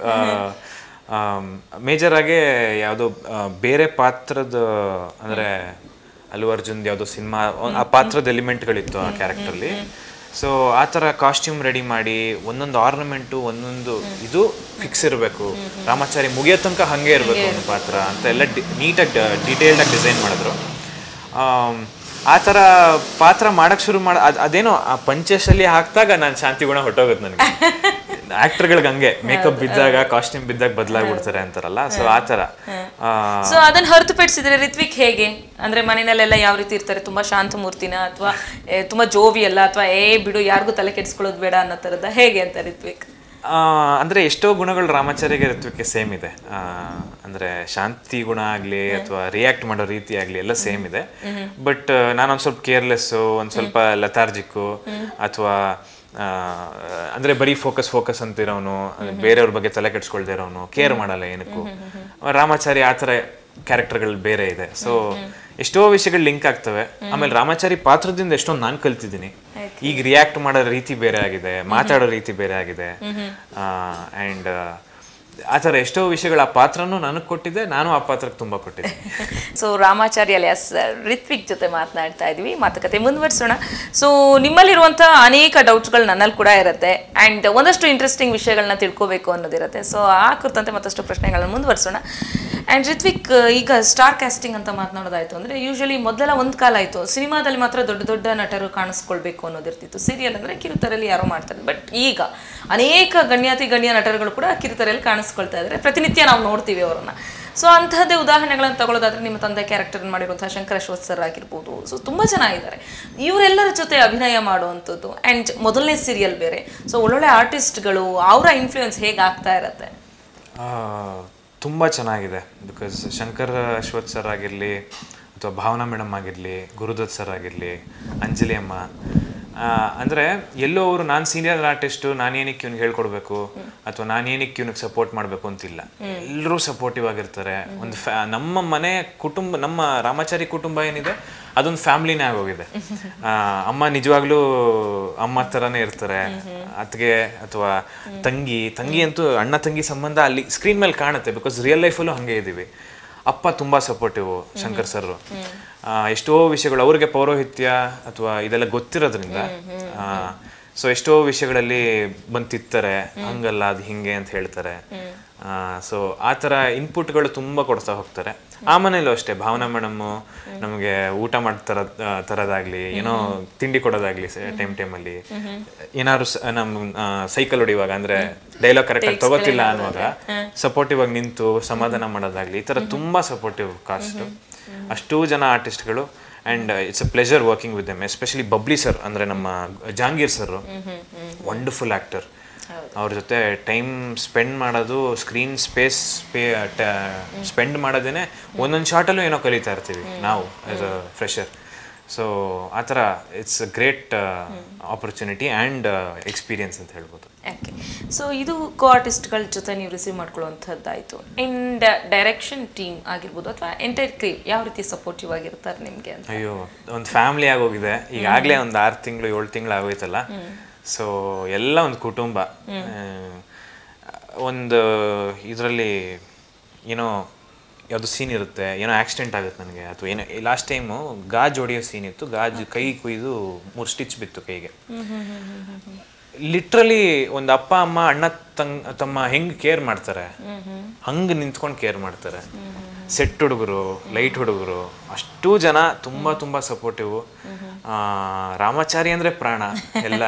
ಮೇಜರ್ ಆಗಿ ಯಾವುದೋ ಬೇರೆ ಪಾತ್ರದ ಅಂದರೆ ಅಲ್ಲು ಅರ್ಜುನ್ ಯಾವುದೋ ಸಿನಿಮಾ ಆ ಪಾತ್ರದ ಎಲಿಮೆಂಟ್ಗಳಿತ್ತು ಆ ಕ್ಯಾರೆಕ್ಟರ್ಲಿ ಸೊ ಆ ಥರ ಕಾಸ್ಟ್ಯೂಮ್ ರೆಡಿ ಮಾಡಿ ಒಂದೊಂದು ಆರ್ನಮೆಂಟು ಒಂದೊಂದು ಇದು ಫಿಕ್ಸ್ ಇರಬೇಕು ರಾಮಾಚಾರಿ ಮುಗಿಯೋ ತನಕ ಹಾಗೆ ಇರಬೇಕು ಒಂದು ಪಾತ್ರ ಅಂತ ಎಲ್ಲ ನೀಟಾಗಿ ಡೀಟೇಲ್ಡಾಗಿ ಡಿಸೈನ್ ಮಾಡಿದ್ರು ಆಮ್, ಆ ಥರ ಪಾತ್ರ ಮಾಡಕ್ ಶುರು ಮಾಡ ಅದ್- ಅದೇನೋ ಆ ಪಂಚಶಲ್ಲಿ ಹಾಕ್ದಾಗ ನಾನು ಶಾಂತಿ ಗುಣ ಹೊಟ್ಟೋಗುತ್ತೆ ನನಗೆ ಆಕ್ಟರ್ಗಳಿಗೆ ಹಂಗೆ ಮೇಕಪ್ ಬಿದ್ದಾಗ ಕಾಸ್ಟ್ಯೂಮ್ ಬಿದ್ದಾಗ ಬದಲಾಗ್ಬಿಡ್ತಾರೆ ಅಂತಾರಲ್ಲ ಸೊ ಆ ಥರ ಆ, ಸೊ ಅದನ್ನ ಹೊರತುಪಡಿಸಿದ್ರೆ ರಿತ್ವಿಕ್ ಹೇಗೆ ಅಂದ್ರೆ ಮನೆಯಲ್ಲೆಲ್ಲ ಯಾವ ರೀತಿ ಇರ್ತಾರೆ ತುಂಬಾ ಶಾಂತ ಮೂರ್ತಿನ ಅಥವಾ ತುಂಬಾ ಜೋವಿ ಅಲ್ಲ ಅಥವಾ ಏ ಬಿಡು ಯಾರಿಗೂ ತಲೆ ಕೆಡಿಸ್ಕೊಳ್ಳೋದು ಬೇಡ ಅನ್ನೋ ತರದ ಹೇಗೆ ಅಂತ ರಿತ್ವಿಕ್ ಆ, ಅಂದ್ರೆ ಎಷ್ಟೋ ಗುಣಗಳು ರಾಮಾಚಾರ್ಯಗೆ ಋತ್ವಿಕ್ಕೆ ಸೇಮ್ ಇದೆ ಆ, ಅಂದ್ರೆ ಶಾಂತಿ ಗುಣ ಆಗ್ಲಿ ಅಥವಾ ರಿಯಾಕ್ಟ್ ಮಾಡೋ ರೀತಿ ಆಗ್ಲಿ ಎಲ್ಲ ಸೇಮ್ ಇದೆ ಬಟ್ ನಾನೊಂದ್ ಸ್ವಲ್ಪ ಕೇರ್ಲೆಸ್ಸು ಒಂದ್ ಸ್ವಲ್ಪ ಲತಾರ್ಜಿಕ್ಕು ಅಥವಾ ಅಂದ್ರೆ ಬರೀ ಫೋಕಸ್ ಫೋಕಸ್ ಅಂತ ಇರೋನು ಬೇರೆಯವ್ರ ಬಗ್ಗೆ ತಲೆ ಕೆಡ್ಸ್ಕೊಳ್ದೇ ಇರೋನು ಕೇರ್ ಮಾಡಲ್ಲ ಏನಕ್ಕೂ ರಾಮಾಚಾರಿ ಆ ಥರ ಕ್ಯಾರೆಕ್ಟರ್ಗಳು ಬೇರೆ ಇದೆ ಸೊ ಎಷ್ಟೋ ವಿಷಯಗಳು ಲಿಂಕ್ ಆಗ್ತವೆ ಆಮೇಲೆ ರಾಮಾಚಾರಿ ಪಾತ್ರದಿಂದ ಎಷ್ಟೊಂದು ನಾನು ಕಲ್ತಿದ್ದೀನಿ ಈಗ ರಿಯಾಕ್ಟ್ ಮಾಡೋ ರೀತಿ ಬೇರೆ ಆಗಿದೆ ಮಾತಾಡೋ ರೀತಿ ಬೇರೆ ಆಗಿದೆ ಅಂಡ್ ಆ ಥರ ಎಷ್ಟೋ ವಿಷಯಗಳು ಆ ಪಾತ್ರನೂ ನನಗೆ ಕೊಟ್ಟಿದೆ ನಾನು ಆ ಪಾತ್ರಕ್ಕೆ ತುಂಬಾ ಕೊಟ್ಟಿದ್ದೆ ಸೊ ರಾಮಾಚಾರ್ಯ ಅಲಿಯಾಸ್ ರಿತ್ವಿಕ್ ಜೊತೆ ಮಾತನಾಡ್ತಾ ಇದ್ವಿ ಮಾತುಕತೆ ಮುಂದುವರಿಸೋಣ ಸೊ ನಿಮ್ಮಲ್ಲಿರುವಂಥ ಅನೇಕ ಡೌಟ್ಸ್ಗಳು ನನ್ನಲ್ಲಿ ಕೂಡ ಇರುತ್ತೆ ಆ್ಯಂಡ್ ಒಂದಷ್ಟು ಇಂಟ್ರೆಸ್ಟಿಂಗ್ ವಿಷಯಗಳನ್ನ ತಿಳ್ಕೋಬೇಕು ಅನ್ನೋದಿರುತ್ತೆ ಸೊ ಆ ಕುರಿತಂತೆ ಮತ್ತಷ್ಟು ಪ್ರಶ್ನೆಗಳನ್ನ ಮುಂದುವರಿಸೋಣ ಆ್ಯಂಡ್ ರಿತ್ವಿಕ್ ಈಗ ಸ್ಟಾರ್ ಕ್ಯಾಸ್ಟಿಂಗ್ ಅಂತ ಮಾತನಾಡೋದಾಯ್ತು ಅಂದರೆ ಯೂಶಲಿ ಮೊದಲೆಲ್ಲ ಒಂದು ಕಾಲ ಆಯಿತು ಸಿನಿಮಾದಲ್ಲಿ ಮಾತ್ರ ದೊಡ್ಡ ದೊಡ್ಡ ನಟರು ಕಾಣಿಸ್ಕೊಳ್ಬೇಕು ಅನ್ನೋದಿರ್ತಿತ್ತು ಸೀರಿಯಲ್ ಅಂದರೆ ಕಿರುತೆರೆಯಲ್ಲಿ ಯಾರೋ ಮಾಡ್ತಾರೆ ಬಟ್ ಈಗ ಅನೇಕ ಗಣ್ಯಾತಿ ಗಣ್ಯ ನಟರುಗಳು ಕೂಡ ಕಿರುತೆರೆಯಲ್ಲಿ ಕಾಣಿಸ್ಕೊಳ್ತಾ ಇದ್ದಾರೆ ಪ್ರತಿನಿತ್ಯ ನಾವು ನೋಡ್ತೀವಿ ಅವರನ್ನ ಸೊ ಅಂತಹದ್ದೇ ಉದಾಹರಣೆಗಳನ್ನು ತಗೊಳ್ಳೋದಾದ್ರೆ ನಿಮ್ಮ ತಂದೆ ಕ್ಯಾರೆಕ್ಟರ್ ಮಾಡಿರುವಂತಹ ಶಂಕರ ಅಶ್ವಥ್ ಸರ್ ಆಗಿರ್ಬೋದು ಸೊ ತುಂಬ ಚೆನ್ನಾಗಿದ್ದಾರೆ ಇವರೆಲ್ಲರ ಜೊತೆ ಅಭಿನಯ ಮಾಡುವಂಥದ್ದು ಆ್ಯಂಡ್ ಮೊದಲನೇ ಸೀರಿಯಲ್ ಬೇರೆ ಸೊ ಒಳ್ಳೊಳ್ಳೆ ಆರ್ಟಿಸ್ಟ್ಗಳು ಅವರ ಇನ್ಫ್ಲೂಯೆನ್ಸ್ ಹೇಗೆ ಆಗ್ತಾ ಇರತ್ತೆ ಆ, ತುಂಬ ಚೆನ್ನಾಗಿದೆ ಬಿಕಾಸ್ ಶಂಕರ್ ಅಶ್ವಥ್ ಸರ್ ಆಗಿರಲಿ ಅಥವಾ ಭಾವನಾ ಮೇಡಮ್ ಆಗಿರಲಿ ಗುರುದತ್ ಸರ್ ಆಗಿರಲಿ ಅಂಜಲಿ ಅಮ್ಮ ಆ, ಅಂದ್ರೆ ಎಲ್ಲೋ ಅವರು ನಾನು ಸೀನಿಯರ್ ಆರ್ಟಿಸ್ಟು ನಾನೇನಕ್ಕೆ ಇವ್ನಿಗೆ ಹೇಳ್ಕೊಡ್ಬೇಕು ಅಥವಾ ನಾನೇನಕ್ಕೆ ಇವ್ನಿಗೆ ಸಪೋರ್ಟ್ ಮಾಡಬೇಕು ಅಂತಿಲ್ಲ ಎಲ್ಲರೂ ಸಪೋರ್ಟಿವ್ ಆಗಿರ್ತಾರೆ ಒಂದು ಫ್ಯಾ ನಮ್ಮ ಮನೆ ಕುಟುಂಬ ನಮ್ಮ ರಾಮಾಚಾರಿ ಕುಟುಂಬ ಏನಿದೆ ಅದೊಂದು ಫ್ಯಾಮಿಲಿನೇ ಆಗೋಗಿದೆ ಆ, ಅಮ್ಮ ನಿಜವಾಗ್ಲೂ ಅಮ್ಮ ಥರನೇ ಇರ್ತಾರೆ ಅತ್ತಿಗೆ ಅಥವಾ ತಂಗಿ ತಂಗಿ ಅಂತೂ ಅಣ್ಣ ತಂಗಿ ಸಂಬಂಧ ಅಲ್ಲಿ ಸ್ಕ್ರೀನ್ ಮೇಲೆ ಕಾಣುತ್ತೆ ಬಿಕಾಸ್ ರಿಯಲ್ ಲೈಫಲ್ಲೂ ಹಂಗೆ ಇದ್ದೀವಿ ಅಪ್ಪ ತುಂಬಾ ಸಪೋರ್ಟಿವ್ ಶಂಕರ್ ಸರ್ ಎಷ್ಟೋ ವಿಷಯಗಳು ಅವ್ರಿಗೆ ಪೌರೋಹಿತ್ಯ ಅಥವಾ ಇದೆಲ್ಲ ಗೊತ್ತಿರೋದ್ರಿಂದ ಸೊ ಎಷ್ಟೋ ವಿಷಯಗಳಲ್ಲಿ ಬಂದು ತಿತ್ತಾರೆ ಹಂಗಲ್ಲ ಅದು ಹಿಂಗೆ ಅಂತ ಹೇಳ್ತಾರೆ ಸೊ ಆ ಥರ ಇನ್ಪುಟ್ಗಳು ತುಂಬ ಕೊಡ್ತಾ ಹೋಗ್ತಾರೆ ಆ ಮನೇಲೂ ಅಷ್ಟೇ ಭಾವನಾ ಮೇಡಮ್ಮು ನಮಗೆ ಊಟ ಮಾಡ್ತಾರ ತರೋದಾಗ್ಲಿ ಏನೋ ತಿಂಡಿ ಕೊಡೋದಾಗ್ಲಿ ಟೈಮ್ ಟೈಮಲ್ಲಿ ಏನಾದ್ರು ಸ- ನಮ್ಮ ಸೈಕಲ್ ಹೊಡಿವಾಗ ಅಂದ್ರೆ ಡೈಲಾಗ್ ಕರೆಕ್ಟಾಗಿ ತಗೋತಿಲ್ಲ ಅನ್ನುವಾಗ ಸಪೋರ್ಟಿವ್ ಆಗಿ ನಿಂತು ಸಮಾಧಾನ ಮಾಡೋದಾಗ್ಲಿ ಈ ಥರ ತುಂಬಾ ಸಪೋರ್ಟಿವ್ ಕಾಸ್ಟ್ ಅಷ್ಟೂ ಜನ ಆರ್ಟಿಸ್ಟ್ಗಳು and it's a pleasure working with them especially Bubbly sir ಅಂದರೆ ನಮ್ಮ ಜಹಾಂಗೀರ್ ಸರ್ ವಂಡರ್ಫುಲ್ ಆ್ಯಕ್ಟರ್ ಅವ್ರ ಜೊತೆ ಟೈಮ್ ಸ್ಪೆಂಡ್ ಮಾಡೋದು ಸ್ಕ್ರೀನ್ ಸ್ಪೇಸ್ ಪೇ ಸ್ಪೆಂಡ್ ಮಾಡೋದೇನೆ ಒಂದೊಂದು ಶಾರ್ಟಲ್ಲೂ ಏನೋ ಕಲಿತಾ ಇರ್ತೀವಿ ನಾವು ಆಸ್ ಅ ಫ್ರೆಷರ್ ಸೊ ಆ ಥರ it's a great opportunity and experience ಅಂತ ಹೇಳ್ಬೋದು ಓಕೆ ಸೊ ಇದು ಕೋ ಆರ್ಟಿಸ್ಟ್ಗಳ ಜೊತೆ ನೀವು ರಿಸೀವ್ ಮಾಡ್ಕೊಳ್ಳುವಂಥದ್ದಾಯಿತು ಆ್ಯಂಡ್ ಡೈರೆಕ್ಷನ್ ಟೀಮ್ ಆಗಿರ್ಬೋದು ಅಥವಾ ಎಂಟೈರ್ ಕ್ರೀವ್ ಯಾವ ರೀತಿ ಸಪೋರ್ಟಿವ್ ಆಗಿರ್ತಾರೆ ನಿಮಗೆ ಅಂತ ಅಯ್ಯೋ ಒಂದು ಫ್ಯಾಮಿಲಿ ಆಗೋಗಿದೆ ಈಗಾಗಲೇ ಒಂದು ಆರು ತಿಂಗಳು ಏಳು ತಿಂಗಳು ಆಗೋಯ್ತಲ್ಲ ಸೊ ಎಲ್ಲ ಒಂದು ಕುಟುಂಬ ಆ, ಒಂದು ಇದರಲ್ಲಿ ಏನೋ ಯಾವುದು ಸೀನ್ ಇರುತ್ತೆ ಏನೋ ಆಕ್ಸಿಡೆಂಟ್ ಆಗುತ್ತೆ ನನಗೆ ಅಥವಾ ಏನೋ ಲಾಸ್ಟ್ ಟೈಮು ಗಾಜ್ ಹೊಡೆಯೋ ಸೀನ್ ಇತ್ತು ಗಾಜ್ ಕೈ ಕುಯ್ದು ಮೂರು ಸ್ಟಿಚ್ ಬಿತ್ತು ಕೈಗೆ ಲಿಟ್ರಲಿ ಒಂದು ಅಪ್ಪ ಅಮ್ಮ ಅಣ್ಣ ತಂಗ್ ತಮ್ಮ ಹೆಂಗ್ ಕೇರ್ ಮಾಡ್ತಾರೆ ಹಂಗ್ ನಿಂತ್ಕೊಂಡು ಕೇರ್ ಮಾಡ್ತಾರೆ ಸೆಟ್ ಹುಡುಗರು ಲೈಟ್ ಹುಡುಗರು ಅಷ್ಟೂ ಜನ ತುಂಬಾ ತುಂಬಾ ಸಪೋರ್ಟಿವ್ ರಾಮಾಚಾರಿ ಅಂದ್ರೆ ಪ್ರಾಣ ಎಲ್ಲ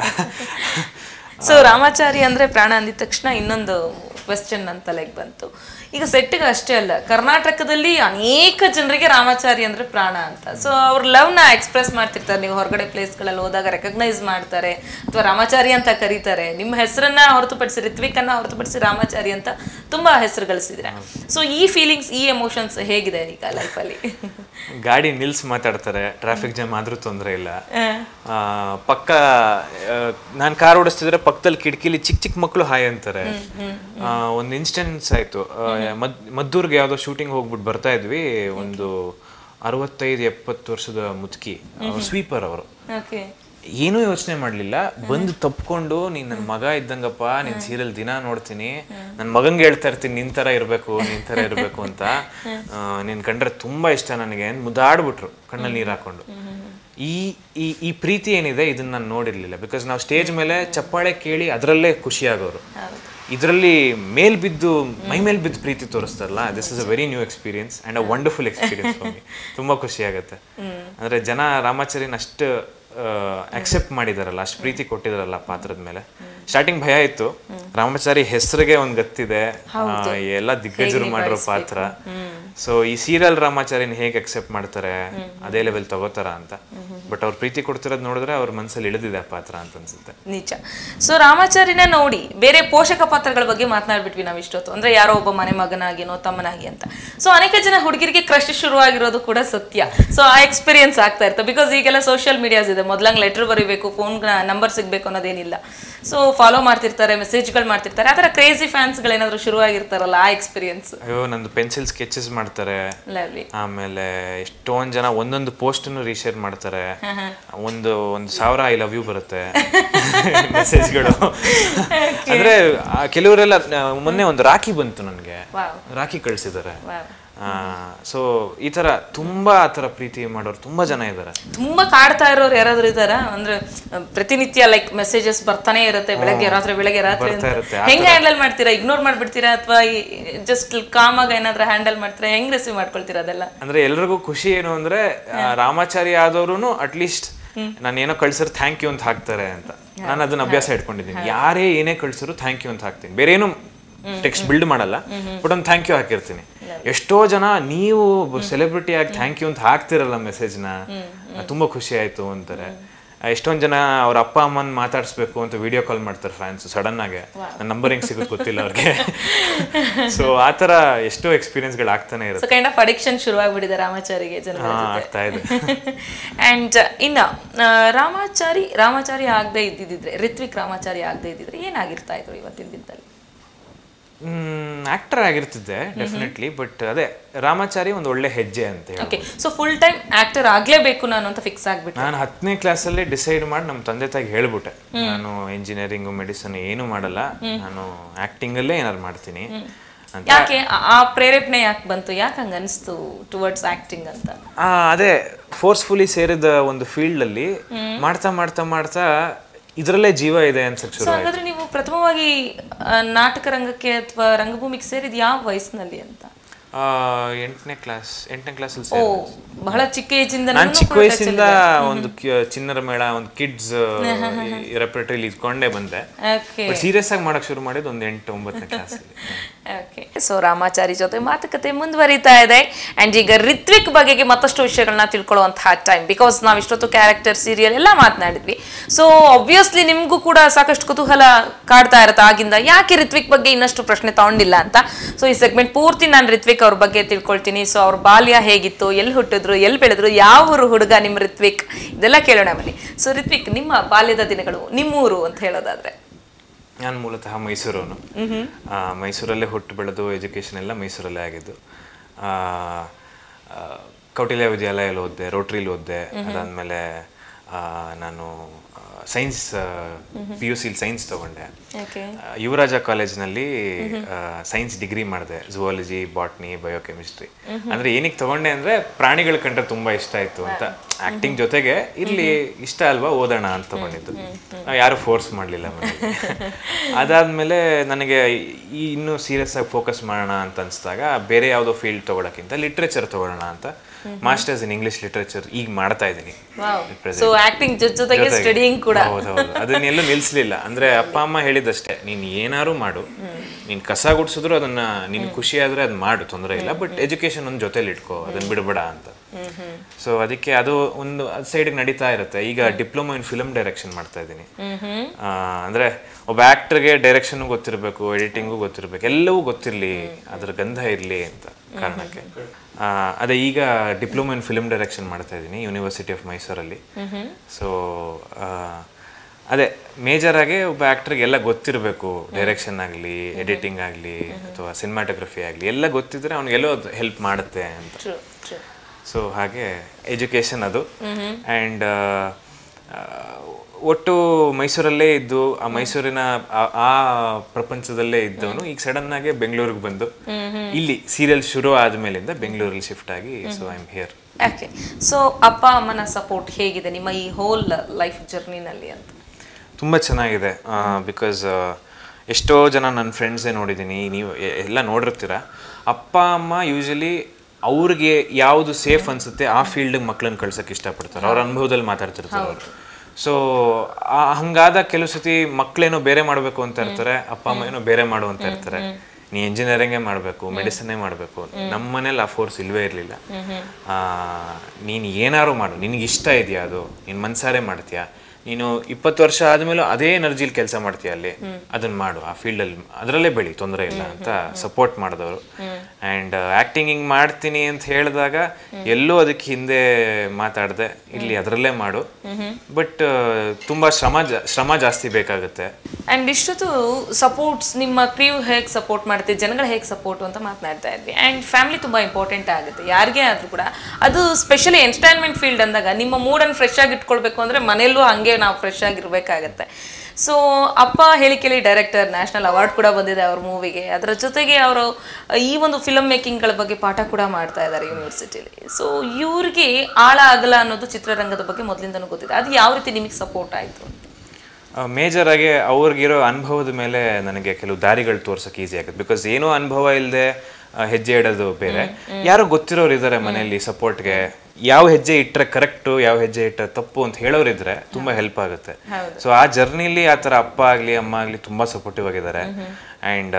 ಸೊ ರಾಮಾಚಾರಿ ಅಂದ್ರೆ ಪ್ರಾಣ ಅಂದಿದ ತಕ್ಷಣ ಇನ್ನೊಂದು ಕ್ವೆಶ್ಚನ್ ನನ್ನ ತಲೆಗೆ ಬಂತು ಈಗ ಸೆಟ್ಟಿಗೆ ಅಷ್ಟೇ ಅಲ್ಲ ಕರ್ನಾಟಕದಲ್ಲಿ ಅನೇಕ ಜನರಿಗೆ ರಾಮಾಚಾರಿ ಅಂದ್ರೆ ಪ್ರಾಣ ಅಂತ ಸೊ ಅವ್ರ ಲವ್ನ ಎಕ್ಸ್ಪ್ರೆಸ್ ಮಾಡ್ತಿರ್ತಾರೆ ನೀವು ಹೊರಗಡೆ ಪ್ಲೇಸ್ಗಳಲ್ಲಿ ಹೋದಾಗ ರೆಕಗ್ನೈಸ್ ಮಾಡ್ತಾರೆ ಅಥವಾ ರಾಮಾಚಾರಿ ಅಂತ ಕರೀತಾರೆ ನಿಮ್ಮ ಹೆಸರನ್ನ ಹೊರತುಪಡಿಸಿ ರಿತ್ವಿಕನ್ನ ಹೊರತುಪಡಿಸಿ ರಾಮಾಚಾರಿ ಅಂತ ತುಂಬಾ ಹೆಸರು ಗಳಿಸಿದ್ರೆ ಸೊ ಈ ಫೀಲಿಂಗ್ಸ್ ಈ ಎಮೋಷನ್ಸ್ ಹೇಗಿದೆ ಈಗ ಲೈಫಲ್ಲಿ ಗಾಡಿ ನಿಲ್ಸ್ ಮಾತಾಡ್ತಾರೆ ಟ್ರಾಫಿಕ್ ಜಾಮ್ ಆದ್ರೂ ತೊಂದರೆ ಇಲ್ಲ ಆ, ಪಕ್ಕ ನಾನು ಕಾರ್ ಓಡಿಸ್ತಿದ್ರೆ ಪಕ್ಕದಲ್ಲಿ ಕಿಟಕಿಲಿ ಚಿಕ್ಕ ಚಿಕ್ಕ ಮಕ್ಕಳು ಹಾಯ್ ಅಂತಾರೆ ಆ, ಒಂದು ಇನ್ಸ್ಟೆನ್ಸ್ ಆಯ್ತು ಆ, ಮದ್ ಮದ್ದೂರ್ಗೆ ಯಾವ್ದೋ ಶೂಟಿಂಗ್ ಹೋಗ್ಬಿಟ್ಟು ಬರ್ತಾ ಇದ್ವಿ ಒಂದು ಅರವತ್ತೈದು ಎಪ್ಪತ್ತು ವರ್ಷದ ಮುದುಕಿ ಸ್ವೀಪರ್ ಅವರು ಓಕೆ ಏನೂ ಯೋಚನೆ ಮಾಡಲಿಲ್ಲ ಬಂದು ತಪ್ಕೊಂಡು ನೀನ್ ನನ್ನ ಮಗ ಇದ್ದಂಗಪ್ಪ ನಿನ್ ಸೀರಿಯಲ್ ದಿನ ನೋಡ್ತೀನಿ ನನ್ನ ಮಗಂಗೆ ಹೇಳ್ತಾ ಇರ್ತೀನಿ ನಿನ್ ಥರ ಇರಬೇಕು ನಿನ್ ಥರ ಇರಬೇಕು ಅಂತ ಆ, ನೀನ್ ಕಂಡ್ರೆ ತುಂಬಾ ಇಷ್ಟ ನನಗೆ ಅಂತ ಮುದ್ದಾಡ್ಬಿಟ್ರು ಕಣ್ಣಲ್ಲಿ ನೀರು ಹಾಕೊಂಡು ಈ ಈ ಈ ಪ್ರೀತಿ ಏನಿದೆ ಇದನ್ನ ನಾನು ನೋಡಿರ್ಲಿಲ್ಲ ಬಿಕಾಸ್ ನಾವು ಸ್ಟೇಜ್ ಮೇಲೆ ಚಪ್ಪಾಳೆ ಕೇಳಿ ಅದರಲ್ಲೇ ಖುಷಿ ಆಗೋರು ಇದರಲ್ಲಿ ಮೇಲ್ ಬಿದ್ದು ಮೈ ಮೇಲ್ ಬಿದ್ದು ಪ್ರೀತಿ ತೋರಿಸ್ತಾರಲ್ಲ this is a very new experience and a wonderful experience for me ತುಂಬಾ ಖುಷಿ ಆಗುತ್ತೆ ಅಂದ್ರೆ ಜನ ರಾಮಾಚಾರ್ಯನ ಅಷ್ಟು ಅಕ್ಸೆಪ್ಟ್ ಮಾಡಿದಾರಲ್ಲ ಅಷ್ಟು ಪ್ರೀತಿ ಕೊಟ್ಟಿದಾರಲ್ಲ ಆ ಪಾತ್ರದ ಮೇಲೆ ಸ್ಟಾರ್ಟಿಂಗ್ ಭಯ ಇತ್ತು ರಾಮಾಚಾರಿ ಹೆಸರಿಗೆ ಒಂದ್ ಗತ್ತಿದೆ ಆ, ಎಲ್ಲ ದಿಗ್ಗಜರು ಮಾಡಿರೋ ಪಾತ್ರ ಸೊ ಈ ಸೀರಿಯಲ್ ರಾಮಾಚಾರ್ಯನ ಹೇಗೆ ಅಕ್ಸೆಪ್ಟ್ ಮಾಡ್ತಾರೆ ಅದೇ ಲೆವೆಲ್ ತಗೋತಾರ ಅಂತ ಬಟ್ ಅವ್ರ ಪ್ರೀತಿ ಕೊಡ್ತಿರೋದ್ ನೋಡಿದ್ರೆ ಅವ್ರ ಮನ್ಸಲ್ಲಿ ಇಳಿದಿದೆ ಆ ಪಾತ್ರ ಅಂತ ಅನ್ಸುತ್ತೆ ನಿಜ ಸೊ ರಾಮಾಚಾರಿನ ನೋಡಿ ಬೇರೆ ಪೋಷಕ ಪಾತ್ರಗಳ ಬಗ್ಗೆ ಮಾತನಾಡ್ಬಿಟ್ವಿ ನಾವು ಇಷ್ಟೊತ್ತು ಅಂದ್ರೆ ಯಾರೋ ಒಬ್ಬ ಮನೆ ಮಗನಾಗಿನೋ ತಮ್ಮನಾಗಿ ಅಂತ ಸೊ ಅನೇಕ ಜನ ಹುಡುಗಿರಿಗೆ ಕ್ರಶ್ ಶುರುವಾಗಿರೋದು ಕೂಡ ಸತ್ಯ ಸೊ ಆ ಎಕ್ಸ್ಪೀರಿಯನ್ಸ್ ಆಗ್ತಾ ಇರುತ್ತೆ ಬಿಕಾಸ್ ಈಗೆಲ್ಲ ಸೋಷಿಯಲ್ ಮೀಡಿಯಾಸ್ ಇದೆ ಮೊದ್ಲಂಗ್ ಲೆಟರ್ ಬರೀಬೇಕು ಫೋನ್ ನಂಬರ್ ಸಿಗ್ಬೇಕು ಅನ್ನೋದೇನಿಲ್ಲ ಸೊ ಫಾಲೋ ಮಾಡ್ತಿರ್ತಾರೆ ಮೆಸೇಜ್ಗಳು ಮಾಡ್ತಿರ್ತಾರೆ ಆ ಥರ ಕ್ರೇಜಿ ಫ್ಯಾನ್ಸ್ಗಳೇನಾದ್ರು ಶುರುವಾಗಿರ್ತಾರಲ್ಲ ಆ ಎಕ್ಸ್ಪೀರಿಯನ್ಸ್ ಅಯ್ಯೋ ನಂದು ಪೆನ್ಸಿಲ್ ಸ್ಕೆಚಸ್ ಮಾಡ್ತಾರೆ ಲವ್ಲಿ ಆಮೇಲೆ ಎಷ್ಟೊಂದ್ ಜನ ಒಂದೊಂದು ಪೋಸ್ಟ್ ರೀಶೇರ್ ಮಾಡ್ತಾರೆ ಒಂದು ಒಂದು ಸಾವಿರ ಐ ಲವ್ ಯು ಬರುತ್ತೆ ಮೆಸೇಜ್ಗಳು ಅಂದ್ರೆ ಆ ಕೆಲವರೆಲ್ಲ ಆ, ಮೊನ್ನೆ ಒಂದು ರಾಖಿ ಬಂತು ನನಗೆ ವಾವ್ ರಾಖಿ ಕಳ್ಸಿದ್ದಾರೆ ವಾವ್ ಸೊ ಈ ತರ ತುಂಬಾ ಆ ತರ ಪ್ರೀತಿ ಮಾಡೋರು ತುಂಬಾ ಜನ ಇದ್ದಾರೆ ತುಂಬಾ ಕಾಡ್ತಾ ಇರೋರು ಯಾರಾದ್ರೂ ಇದಾರ ಅಂದ್ರೆ ಅಹ್, ಪ್ರತಿನಿತ್ಯ ಲೈಕ್ ಮೆಸೇಜಸ್ ಬರ್ತಾನೆ ಇರುತ್ತೆ ಬೆಳಗ್ಗೆ ರಾತ್ರಿ ಬೆಳಗ್ಗೆ ರಾತ್ರಿ ಬರ್ತಾ ಅಂತ. ಇರುತ್ತೆ. ಆ ಹೆಂಗ್ ಹ್ಯಾಂಡಲ್ ಮಾಡ್ತೀರಾ ಇಗ್ನೋರ್ ಮಾಡ್ಬಿಡ್ತೀರಾ ಅಥವಾ ಜಸ್ಟ್ ಕಾಮಾಗ ಏನಾದ್ರೂ ಹ್ಯಾಂಡಲ್ ಮಾಡ್ತೀರಾ ಹೆಂಗ್ ರಿಸೀವ್ ಮಾಡ್ಕೊಳ್ತೀರಾ ಅದೆಲ್ಲ ಅಂದ್ರೆ ಎಲ್ರಿಗೂ ಖುಷಿ ಏನು ಅಂದ್ರೆ ಆ, ರಾಮಾಚಾರಿ ಆದವ್ರು ಅಟ್ಲೀಸ್ಟ್ ನಾನು ಏನೋ ಕಳ್ಸಿರ್ ಥ್ಯಾಂಕ್ ಯು ಅಂತ ಹಾಕ್ತಾರೆ ಅಂತ ನಾನು ಅದನ್ನ ಅಭ್ಯಾಸ ಇಟ್ಕೊಂಡಿದ್ದೀನಿ ಯಾರೇ ಏನೇ ಕಳ್ಸಿದ್ರು ಥ್ಯಾಂಕ್ ಯು ಅಂತ ಹಾಕ್ತೀನಿ ಬೇರೆ ಏನು ಟೆಕ್ಸ್ಟ್ ಬಿಲ್ಡ್ ಮಾಡಲ್ಲ ಬಟ್ ಒಂದು ಥ್ಯಾಂಕ್ ಯು ಹಾಕಿರ್ತೀನಿ ಎಷ್ಟೋ ಜನ ನೀವು ಸೆಲೆಬ್ರಿಟಿ ಆಗಿ ಥ್ಯಾಂಕ್ ಯು ಅಂತ ಹಾಕ್ತಿರಲ್ಲ ಮೆಸೇಜ್ನ ತುಂಬಾ ಖುಷಿ ಆಯ್ತು ಅಂತಾರೆ ಎಷ್ಟೊಂದ್ ಜನ ಅವ್ರ ಅಪ್ಪ ಅಮ್ಮನ್ ಮಾತಾಡ್ಸ್ಬೇಕು ಅಂತ ವಿಡಿಯೋ ಕಾಲ್ ಮಾಡ್ತಾರೆ ಫ್ಯಾನ್ಸ್ ಸಡನ್ ಆಗಿ ನನ್ನ ನಂಬರ್ ಹೆಂಗ್ ಸಿಗುತ್ತೆ ಗೊತ್ತಿಲ್ಲ ಅವ್ರಿಗೆ ಸೊ ಆ ತರ ಎಷ್ಟೋ ಎಕ್ಸ್ಪೀರಿಯನ್ಸ್ಗಳು ಆಗ್ತಾನೆ ಇರುತ್ತೆ ಸೊ ಕೈಂಡ್ ಆಫ್ ಅಡಿಕ್ಷನ್ ಶುರುವಾಗ್ಬಿಟ್ಟಿದೆ ರಾಮಾಚಾರಿಗೆ ಜನರ ಹಾ, ಜೊತೆ ಆಗ್ತಾ ಇದೆ ಅಂಡ್ ಇನ್ನ ಆ, ರಾಮಾಚಾರಿ ರಾಮಾಚಾರಿ ಆಗದೆ ಇದ್ದಿದ್ರೆ ರಿತ್ವಿಕ್ ರಾಮಾಚಾರಿ ಆಗದೆ ಇದ್ದಿದ್ರೆ ಏನಾಗಿರ್ತಾ ಇದ್ರು ಇವತ್ತಿನ ದಿನದಲ್ಲಿ ಆಕ್ಟರ್ ಆಗಿರ್ತಿದ್ದೆ ಡೆಫಿನೆಟ್ಲಿ ಬಟ್ ಅದೇ ರಾಮಾಚಾರಿ ಒಂದು ಒಳ್ಳೆ ಹೆಜ್ಜೆ ಅಂತ ಹೇಳಿ okay so full time actor ಆಗ್ಲೇಬೇಕು ನಾನು ಅಂತ ಫಿಕ್ಸ್ ಆಗ್ಬಿಟ್ಟು ನಾನು ಹತ್ತನೇ ಕ್ಲಾಸಲ್ಲೇ ಡಿಸೈಡ್ ಮಾಡಿ ನಮ್ಮ ತಂದೆ ತಾಯಿಗೆ ಹೇಳ್ಬಿಟ್ಟೆ ನಾನು ಇಂಜಿನಿಯರಿಂಗು ಮೆಡಿಸನ್ ಏನು ಮಾಡಲ್ಲ ನಾನು ಆಕ್ಟಿಂಗ್ ಅಲ್ಲೇ ಏನಾದ್ರು ಮಾಡ್ತೀನಿ ಅಂತ ಯಾಕೆ ಆ- ಆ ಪ್ರೇರೇಪಣೆ ಯಾಕೆ ಬಂತು ಯಾಕೆ ಹಂಗ ಅನಿಸ್ತು ಟುವರ್ಡ್ಸ್ ಆಕ್ಟಿಂಗ್ ಅಂತ ಆ, ಅದೇ ಫೋರ್ಸ್ಫುಲಿ ಸೇರಿದ ಒಂದು ಫೀಲ್ಡ್ ಅಲ್ಲಿ ಮಾಡ್ತಾ ಮಾಡ್ತಾ ಮಾಡ್ತಾ ಇದರಲ್ಲೇ ಜೀವ ಇದೆ ಅನ್ಸಕ್ ಸೊ ಶುರು ಹಾಗಾದ್ರೆ ನೀವು ಪ್ರಥಮವಾಗಿ ಆ, ನಾಟಕ ರಂಗಕ್ಕೆ ಅಥವಾ ರಂಗಭೂಮಿಗೆ ಸೇರಿದ ಯಾವ ವಯಸ್ಸಿನಲ್ಲಿ ಅಂತ ಎಂಟನೇ ಕ್ಲಾಸ್ ಎಂಟನೇ ಕ್ಲಾಸಲ್ಲಿ ಓ ಬಹಳ ಚಿಕ್ಕ ಏಜ್ ಇಂದ ನಾನು ಚಿಕ್ಕ ವಯಸ್ಸಿಂದ ಒಂದು ಕಿ- ಚಿನ್ನರ ಮೇಳ ಒಂದು ಕಿಡ್ಸ್ ರೆಪರೇಟರಿಲಿ ಇದ್ಕೊಂಡೇ ಬಂದೆ ಓಕೆ ಬಟ್ ಸೀರಿಯಸ್ ಆಗಿ ಮಾಡಕ್ ಶುರು ಮಾಡಿದ್ದು ಒಂದು ಎಂಟು ಒಂಬತ್ತನೇ ಕ್ಲಾಸ್ ಓಕೆ ಸೊ ರಾಮಾಚಾರಿ ಜೊತೆ ಮಾತುಕತೆ ಮುಂದುವರಿತಾ ಇದೆ ಅಂಡ್ ಈಗ ರಿತ್ವಿಕ್ ಬಗೆಗೆ ಮತ್ತಷ್ಟು ವಿಷಯಗಳನ್ನ ತಿಳ್ಕೊಳ್ಳುವಂತಹ ಟೈಮ್ ಬಿಕಾಸ್ ನಾವು ಇಷ್ಟೊತ್ತು ಕ್ಯಾರೆಕ್ಟರ್ ಸೀರಿಯಲ್ ಎಲ್ಲ ಮಾತನಾಡಿದ್ವಿ ಸೊ ಆಬ್ವಿಯಸ್ಲಿ ನಿಮಗೂ ಕೂಡ ಸಾಕಷ್ಟು ಕುತೂಹಲ ಕಾಡ್ತಾ ಇರುತ್ತೆ ಆಗಿಂದ ಯಾಕೆ ರಿತ್ವಿಕ್ ಬಗ್ಗೆ ಇನ್ನಷ್ಟು ಪ್ರಶ್ನೆ ತಗೊಂಡಿಲ್ಲ ಅಂತ ಸೊ ಈ ಸೆಗ್ಮೆಂಟ್ ಪೂರ್ತಿ ನಾನು ರಿತ್ವಿಕ್ ಅವ್ರ ಬಗ್ಗೆ ತಿಳ್ಕೊಳ್ತೀನಿ ಸೊ ಅವ್ರ ಬಾಲ್ಯ ಹೇಗಿತ್ತು ಎಲ್ಲಿ ಹುಟ್ಟಿದ್ರು ಎಲ್ಲಿ ಬೆಳೆದ್ರು ಯಾವ ಊರು ಹುಡುಗ ನಿಮ್ಮ ರಿತ್ವಿಕ್ ಇದೆಲ್ಲ ಕೇಳೋಣ ಬನ್ನಿ ಸೊ ರಿತ್ವಿಕ್ ನಿಮ್ಮ ಬಾಲ್ಯದ ದಿನಗಳು ನಿಮ್ಮೂರು ಅಂತ ಹೇಳೋದಾದ್ರೆ ನಾನು ಮೂಲತಃ ಮೈಸೂರವನು ಆ, ಮೈಸೂರಲ್ಲೇ ಹುಟ್ಟು ಬೆಳೆದು ಎಜುಕೇಷನ್ ಎಲ್ಲ ಮೈಸೂರಲ್ಲೇ ಆಗಿದ್ದು ಆ, ಆ, ಕೌಟಿಲ್ಯ ವಿದ್ಯಾಲಯಲ್ಲಿ ಓದಿದೆ ರೋಟ್ರಿಲಿ ಓದಿದೆ ಅದಾದಮೇಲೆ ನಾನು ಸೈನ್ಸ್ ಪಿ ಯು ಸಿಲಿ ಸೈನ್ಸ್ ತಗೊಂಡೆ ಓಕೆ ಆ, ಯುವರಾಜ ಕಾಲೇಜ್ನಲ್ಲಿ ಸೈನ್ಸ್ ಡಿಗ್ರಿ ಮಾಡಿದೆ ಜುವಾಲಜಿ ಬಾಟ್ನಿ ಬಯೋಕೆಮಿಸ್ಟ್ರಿ ಅಂದ್ರೆ ಏನಕ್ಕೆ ತಗೊಂಡೆ ಅಂದ್ರೆ ಪ್ರಾಣಿಗಳ ಕಂಡ್ರೆ ತುಂಬಾ ಇಷ್ಟ ಆಯ್ತು ಅಂತ ಆಕ್ಟಿಂಗ್ ಜೊತೆಗೆ ಇಲ್ಲಿ ಇಷ್ಟ ಅಲ್ವಾ ಓದೋಣ ಅಂತ ತಗೊಂಡಿದ್ದು ಆ, ಯಾರು ಫೋರ್ಸ್ ಮಾಡಲಿಲ್ಲ ಮನೇಲಿ ಅದಾದ್ಮೇಲೆ ನನಗೆ ಈ ಇನ್ನೂ ಸೀರಿಯಸ್ ಆಗಿ ಫೋಕಸ್ ಮಾಡೋಣ ಅಂತ ಅನ್ಸ್ದಾಗ ಬೇರೆ ಯಾವುದೋ ಫೀಲ್ಡ್ ತಗೊಳಕ್ಕಿಂತ ಲಿಟ್ರೇಚರ್ ತಗೊಳ್ಳೋಣ ಅಂತ ಮಾಸ್ಟರ್ಸ್ ಇನ್ ಇಂಗ್ಲಿಷ್ ಲಿಟ್ರೇಚರ್ ಈಗ ಮಾಡ್ತಾ ಇದ್ದೀನಿ ಸೊ ಆಕ್ಟಿಂಗ್ ಜೊತೆಗೆ ಸ್ಟಡಿಯಿಂಗ್ ಕೂಡ ಹೌದೌದು ಅದನ್ನೆಲ್ಲೂ ನಿಲ್ಸ್ಲಿಲ್ಲ ಅಂದ್ರೆ ಅಪ್ಪ ಅಮ್ಮ ಹೇಳಿದಷ್ಟೇ ನೀನ್ ಏನಾರು ಮಾಡು ನೀನ್ ಕಸ ಗುಡ್ಸಿದ್ರು ಅದನ್ನ ನಿನ್ ಖುಷಿ ಆದ್ರೆ ಅದ್ ಮಾಡು ತೊಂದರೆ ಇಲ್ಲ ಬಟ್ ಎಜುಕೇಶನ್ ಒಂದ್ ಜೊತೆಲಿ ಇಟ್ಕೋ ಅದನ್ನ ಬಿಡಬೇಡ ಅಂತ ಸೊ ಅದಕ್ಕೆ ಅದು ಒಂದು ಸೈಡ್ ನಡೀತಾ ಇರುತ್ತೆ ಈಗ ಡಿಪ್ಲೊಮಾ ಇನ್ ಫಿಲ್ಮ್ ಡೈರೆಕ್ಷನ್ ಮಾಡ್ತಾ ಇದ್ದೀನಿ ಆ, ಅಂದ್ರೆ ಒಬ್ಬ ಆಕ್ಟರ್ಗೆ ಡೈರೆಕ್ಷನ್ ಗೊತ್ತಿರಬೇಕು ಎಡಿಟಿಂಗು ಗೊತ್ತಿರಬೇಕು ಎಲ್ಲವೂ ಗೊತ್ತಿರ್ಲಿ ಅದ್ರ ಗಂಧ ಇರ್ಲಿ ಅಂತ ಕಾರಣಕ್ಕೆ ಆ, ಅದೇ ಈಗ ಡಿಪ್ಲೊಮಾ ಇನ್ ಫಿಲ್ಮ್ ಡೈರೆಕ್ಷನ್ ಮಾಡ್ತಾ ಇದ್ದೀನಿ ಯೂನಿವರ್ಸಿಟಿ ಆಫ್ ಮೈಸೂರಲ್ಲಿ ಸೊ ಅದೇ ಮೇಜರ್ ಆಗಿ ಒಬ್ಬ ಆಕ್ಟರ್ಗೆ ಎಲ್ಲ ಗೊತ್ತಿರಬೇಕು ಡೈರೆಕ್ಷನ್ ಆಗಲಿ ಎಡಿಟಿಂಗ್ ಆಗಲಿ ಅಥವಾ ಸಿನಿಮಾಟೋಗ್ರಫಿ ಆಗಲಿ ಎಲ್ಲ ಗೊತ್ತಿದ್ರೆ ಅವ್ನಿಗೆಲ್ಲೋ ಅದು ಹೆಲ್ಪ್ ಮಾಡುತ್ತೆ ಅಂತ ಟ್ರೂ ಟ್ರೂ ಸೊ ಹಾಗೆ ಎಜುಕೇಶನ್ ಅದು ಆ್ಯಂಡ್ ಆ, ಒಟ್ಟು ಮೈಸೂರಲ್ಲೇ ಇದ್ದು ಆ ಮೈಸೂರಿನ ಆ- ಆ ಪ್ರಪಂಚದಲ್ಲೇ ಇದ್ದವನು ಈಗ ಸಡನ್ ಆಗಿ ಬೆಂಗಳೂರಿಗೆ ಬಂದು ಇಲ್ಲಿ ಸೀರಿಯಲ್ ಶುರು ಆದ್ಮೇಲಿಂದ ಬೆಂಗಳೂರಲ್ಲಿ ಶಿಫ್ಟ್ ಆಗಿ so I am here okay so ಅಪ್ಪ ಅಮ್ಮನ ಸಪೋರ್ಟ್ ಹೇಗಿದೆ ನಿಮ್ಮ ಈ ಹೋಲ್ ಲೈಫ್ ಜರ್ನಿನಲ್ಲಿ ಅಂತ ತುಂಬ ಚೆನ್ನಾಗಿದೆ ಬಿಕಾಸ್ ಎಷ್ಟೋ ಜನ ನನ್ನ ಫ್ರೆಂಡ್ಸೇ ನೋಡಿದ್ದೀನಿ ನೀವು ಎ- ಎಲ್ಲ ನೋಡಿರ್ತೀರ ಅಪ್ಪ ಅಮ್ಮ ಯೂಶಲಿ ಅವ್ರಿಗೆ ಯಾವುದು ಸೇಫ್ ಅನ್ಸುತ್ತೆ ಆ ಫೀಲ್ಡಿಗೆ ಮಕ್ಳನ್ನ ಕಳ್ಸಕ್ಕೆ ಇಷ್ಟಪಡ್ತಾರೆ ಅವ್ರ ಅನುಭವದಲ್ಲಿ ಮಾತಾಡ್ತಿರ್ತಾರೆ ಅವರು ಸೊ ಹಂಗಾದ ಕೆಲವು ಸತಿ ಮಕ್ಳೇನೋ ಬೇರೆ ಮಾಡಬೇಕು ಅಂತ ಇರ್ತಾರೆ ಅಪ್ಪ ಅಮ್ಮ ಏನೋ ಬೇರೆ ಮಾಡು ಅಂತ ಇರ್ತಾರೆ ನೀ ಇಂಜಿನಿಯರಿಂಗೇ ಮಾಡಬೇಕು ಮೆಡಿಸನ್ನೇ ಮಾಡಬೇಕು ನಮ್ಮ ಮನೇಲಿ ಆ ಫೋರ್ಸ್ ಇಲ್ವೇ ಇರಲಿಲ್ಲ ನೀನು ಏನಾರು ಮಾಡು ನಿನಗೆ ಇಷ್ಟ ಇದೆಯಾ ಅದು ನೀನು ಮನ್ಸಾರೆ ಮಾಡ್ತೀಯಾ ನೀನು ಇಪ್ಪತ್ತು ವರ್ಷ ಆದ್ಮೇಲೂ ಅದೇ ಎನರ್ಜಿಲಿ ಕೆಲಸ ಮಾಡ್ತೀಯ ಅಲ್ಲಿ ಅದನ್ನ ಮಾಡು ಆ ಫೀಲ್ಡಲ್ಲಿ ಅದರಲ್ಲೇ ಬೆಳಿ ತೊಂದರೆ ಇಲ್ಲ ಅಂತ ಸಪೋರ್ಟ್ ಮಾಡಿದವರು ಆ್ಯಂಡ್ ಆ್ಯಕ್ಟಿಂಗ್ ಹಿಂಗೆ ಮಾಡ್ತೀನಿ ಅಂತ ಹೇಳಿದಾಗ ಎಲ್ಲೂ ಅದಕ್ಕೆ ಹಿಂದೆ ಮಾತಾಡದೆ ಇಲ್ಲಿ ಅದರಲ್ಲೇ ಮಾಡು ಬಟ್ ತುಂಬ ಶ್ರಮ ಜಾ- ಶ್ರಮ ಜಾಸ್ತಿ ಬೇಕಾಗುತ್ತೆ ಅಂಡ್ ಇಷ್ಟೊತ್ತು ಸಪೋರ್ಟ್ಸ್ ನಿಮ್ಮ ಕ್ರೀವ್ ಹೇಗೆ ಸಪೋರ್ಟ್ ಮಾಡುತ್ತೆ ಜನಗಳು ಹೇಗೆ ಸಪೋರ್ಟ್ ಅಂತ ಮಾತನಾಡ್ತಾ ಇದ್ವಿ ಅಂಡ್ ಫ್ಯಾಮಿಲಿ ತುಂಬಾ ಇಂಪಾರ್ಟೆಂಟ್ ಆಗುತ್ತೆ ಯಾರಿಗೇ ಆದ್ರೂ ಕೂಡ ಅದು ಸ್ಪೆಷಲಿ ಎಂಟರ್ಟೈನ್ಮೆಂಟ್ ಫೀಲ್ಡ್ ಅಂದಾಗ ನಿಮ್ಮ ಮೂಡನ್ನು ಫ್ರೆಶ್ ಆಗಿ ಇಟ್ಕೊಳ್ಬೇಕು ಅಂದ್ರೆ ಮನೆಯಲ್ಲೂ ಹಂಗೆ ನಾವು ಫ್ರೆಶ್ ಆಗಿರ್ಬೇಕಾಗತ್ತೆ ಸೊ ಅಪ್ಪ ಹೇಳಿಕೆಲಿ ಡೈರೆಕ್ಟರ್ ನ್ಯಾಷನಲ್ ಅವಾರ್ಡ್ ಕೂಡ ಬಂದಿದೆ ಅವ್ರ ಮೂವಿಗೆ ಅದರ ಜೊತೆಗೆ ಅವರು ಈ ಒಂದು ಫಿಲಮ್ ಮೇಕಿಂಗ್ಗಳ ಬಗ್ಗೆ ಪಾಠ ಕೂಡ ಮಾಡ್ತಾ ಇದ್ದಾರೆ ಯೂನಿವರ್ಸಿಟಿಲಿ ಸೊ ಇವ್ರಿಗೆ ಆಳ ಆಗಲ್ಲ ಅನ್ನೋದು ಚಿತ್ರರಂಗದ ಬಗ್ಗೆ ಮೊದಲಿಂದನೂ ಗೊತ್ತಿದೆ ಅದು ಯಾವ ರೀತಿ ನಿಮಗೆ ಸಪೋರ್ಟ್ ಆಯಿತು ಮೇಜರ್ ಆಗಿ ಅವ್ರಿಗಿರೋ ಅನುಭವದ ಮೇಲೆ ನನಗೆ ಕೆಲವು ದಾರಿಗಳು ತೋರ್ಸಕ್ಕೆ ಈಸಿ ಆಗುತ್ತೆ ಬಿಕಾಸ್ ಏನೋ ಅನುಭವ ಇಲ್ಲದೆ ಹೆಜ್ಜೆ ಇಡೋದು ಬೇರೆ ಯಾರೋ ಗೊತ್ತಿರೋರು ಇದ್ದಾರೆ ಮನೆಯಲ್ಲಿ ಸಪೋರ್ಟ್ಗೆ ಯಾವ ಹೆಜ್ಜೆ ಇಟ್ಟರೆ ಕರೆಕ್ಟು ಯಾವ ಹೆಜ್ಜೆ ಇಟ್ಟರೆ ತಪ್ಪು ಅಂತ ಹೇಳೋರಿದ್ರೆ ತುಂಬಾ ಹೆಲ್ಪ್ ಆಗುತ್ತೆ ಸೊ ಆ ಜರ್ನಿಲಿ ಆ ಥರ ಅಪ್ಪ ಆಗಲಿ ಅಮ್ಮ ಆಗಲಿ ತುಂಬಾ ಸಪೋರ್ಟಿವ್ ಆಗಿದ್ದಾರೆ ಆ್ಯಂಡ್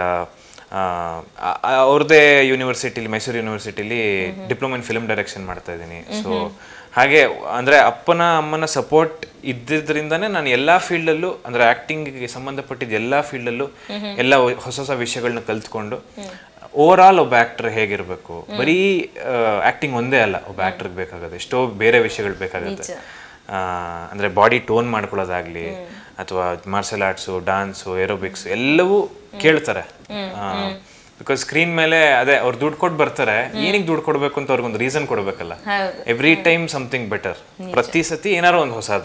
ಅವ್ರದ್ದೇ ಯೂನಿವರ್ಸಿಟಿಲಿ ಮೈಸೂರು ಯೂನಿವರ್ಸಿಟಿಲಿ ಡಿಪ್ಲೊಮಾ ಇನ್ ಫಿಲ್ಮ್ ಡೈರೆಕ್ಷನ್ ಮಾಡ್ತಾ ಇದ್ದೀನಿ ಸೊ ಹಾಗೆ ಅಂದ್ರೆ ಅಪ್ಪನ ಅಮ್ಮನ ಸಪೋರ್ಟ್ ಇದ್ದಿದ್ರಿಂದಾನೇ ನಾನು ಎಲ್ಲಾ ಫೀಲ್ಡಲ್ಲೂ ಅಂದ್ರೆ ಆಕ್ಟಿಂಗ್ಗೆ ಸಂಬಂಧಪಟ್ಟಿದ್ದ ಎಲ್ಲಾ ಫೀಲ್ಡಲ್ಲೂ ಎಲ್ಲ ಹೊಸ ಹೊಸ ವಿಷಯಗಳನ್ನ ಕಲ್ತ್ಕೊಂಡು ಓವರ್ ಆಲ್ ಒಬ್ಬ ಆಕ್ಟರ್ ಹೇಗಿರ್ಬೇಕು ಬರೀ ಆಕ್ಟಿಂಗ್ ಒಂದೇ ಅಲ್ಲ ಒಬ್ಬ ಆಕ್ಟರ್ಗೆ ಬೇಕಾಗುತ್ತೆ ಎಷ್ಟೋ ಬೇರೆ ವಿಷಯಗಳು ಬೇಕಾಗುತ್ತೆ ಆ, ಅಂದ್ರೆ ಬಾಡಿ ಟೋನ್ ಮಾಡ್ಕೊಳ್ಳೋದಾಗ್ಲಿ ಅಥವಾ ಮಾರ್ಷಲ್ ಆರ್ಟ್ಸು ಡಾನ್ಸು ಏರೋಬಿಕ್ಸ್ ಎಲ್ಲವೂ ಕೇಳ್ತಾರೆ ಬಿಕಾಸ್ ಸ್ಕ್ರೀನ್ ಮೇಲೆ ಅದೇ ಅವ್ರು ದುಡ್ಡು ಕೊಟ್ಟು ಬರ್ತಾರೆ ಏನಿಗೆ ದುಡ್ಡು ಕೊಡ್ಬೇಕು ಅಂತ ಅವ್ರಿಗೊಂದು ರೀಸನ್ ಕೊಡ್ಬೇಕಲ್ಲ ಹೌದು. ಎವ್ರಿ ಟೈಮ್ ಸಮಥಿಂಗ್ ಬೆಟರ್ ಪ್ರತಿ ಸತಿ ಏನಾರೋ ಒಂದು ಹೊಸದು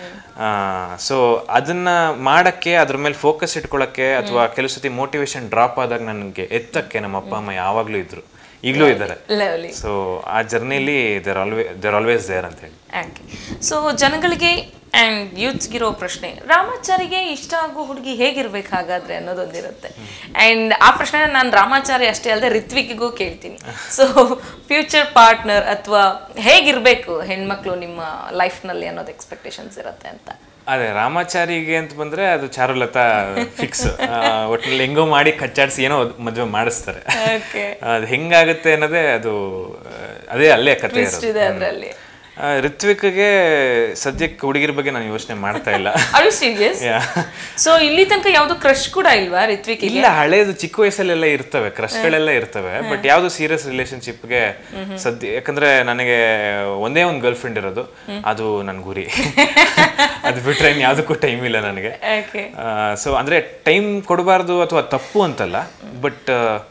ಸೊ ಅದನ್ನ ಮಾಡಕ್ಕೆ ಅದ್ರ ಮೇಲೆ ಫೋಕಸ್ ಇಟ್ಕೊಳಕ್ಕೆ ಅಥವಾ ಕೆಲವು ಸತಿ ಮೋಟಿವೇಶನ್ ಡ್ರಾಪ್ ಆದಾಗ ನನಗೆ ಎತ್ತಕ್ಕೆ ನಮ್ಮ ಅಪ್ಪ ಅಮ್ಮ ಯಾವಾಗ್ಲೂ ಇದ್ರು ಈಗಲೂ ಇದ್ದಾರೆ ಲವ್ಲಿ ಸೊ ಆ ಜರ್ನಿಲಿ there always there always there ಅಂತ ಹೇಳಿ ಓಕೆ ಸೊ ಜನಗಳಿಗೆ ಆ್ಯಂಡ್ ಯೂತ್ಸ್ಗಿರೋ ಪ್ರಶ್ನೆ ರಾಮಾಚಾರಿಗೆ ಇಷ್ಟ ಆಗೋ ಹುಡುಗಿ ಹೇಗಿರ್ಬೇಕು ಹಾಗಾದ್ರೆ ಅನ್ನೋದೊಂದಿರುತ್ತೆ ಆ್ಯಂಡ್ ಆ ಪ್ರಶ್ನೆ ನಾನು ರಾಮಾಚಾರಿ ಅಷ್ಟೇ ಅಲ್ಲದೆ ರಿತ್ವಿಕ್ಗೂ ಕೇಳ್ತೀನಿ ಸೊ ಫ್ಯೂಚರ್ ಪಾರ್ಟ್ನರ್ ಅಥವಾ ಹೇಗಿರ್ಬೇಕು ಹೆಣ್ಮಕ್ಳು ನಿಮ್ಮ ಲೈಫ್ನಲ್ಲಿ ಅನ್ನೋದು ಎಕ್ಸ್ಪೆಕ್ಟೇಷನ್ಸ್ ಇರುತ್ತೆ ಅಂತ ಅದೇ ರಾಮಾಚಾರಿಗೆ ಅಂತ ಬಂದ್ರೆ ಅದು ಚಾರುಲತಾ ಫಿಕ್ಸ್ ಒಟ್ಟಿನಲ್ಲಿ ಹೆಂಗೋ ಮಾಡಿ ಕಚ್ಚಾಡ್ಸಿ ಏನೋ ಮದ್ವೆ ಮಾಡಿಸ್ತಾರೆ ಓಕೆ ಅದು ಹೆಂಗಾಗುತ್ತೆ ಅನ್ನೋದೇ ಅದು ಆ, ಅದೇ ಅಲ್ಲೇ ಕತೆ ಇರೋದು ಇದೆ ಅದರಲ್ಲಿ ಆ, ರಿತ್ವಿಕ್ಗೆ ಸದ್ಯಕ್ಕೆ ಹುಡುಗಿರ ಬಗ್ಗೆ ನಾನು ಯೋಚನೆ ಮಾಡ್ತಾ ಇಲ್ಲ ಅಳು ಸೀರಿಯಸ್ Yeah. ಸೊ ಇಲ್ಲಿ ತನಕ ಯಾವುದು ಕ್ರಶ್ ಕೂಡ ಇಲ್ವಾ ರಿತ್ವಿಕ್ ಇಲ್ಲ ಹಳೇದು ಚಿಕ್ಕ ವಯಸ್ಸಲ್ಲೆಲ್ಲ ಇರ್ತವೆ ಕ್ರಶ್ಗಳೆಲ್ಲ ಇರ್ತವೆ ಬಟ್ ಯಾವ್ದು ಸೀರಿಯಸ್ ರಿಲೇಶನ್ಶಿಪ್ಗೆ ಸದ್ಯ ಯಾಕಂದ್ರೆ ನನಗೆ ಒಂದೇ ಒಂದು ಗರ್ಲ್ ಫ್ರೆಂಡ್ ಇರೋದು ಅದು ನನ್ನ ಗುರಿ ಅದು ಬಿಟ್ರೆ ಇನ್ ಯಾವುದಕ್ಕೂ ಟೈಮ್ ಇಲ್ಲ ನನಗೆ ಓಕೆ ಸೊ ಅಂದ್ರೆ ಟೈಮ್ ಕೊಡಬಾರ್ದು ಅಥವಾ ತಪ್ಪು ಅಂತಲ್ಲ but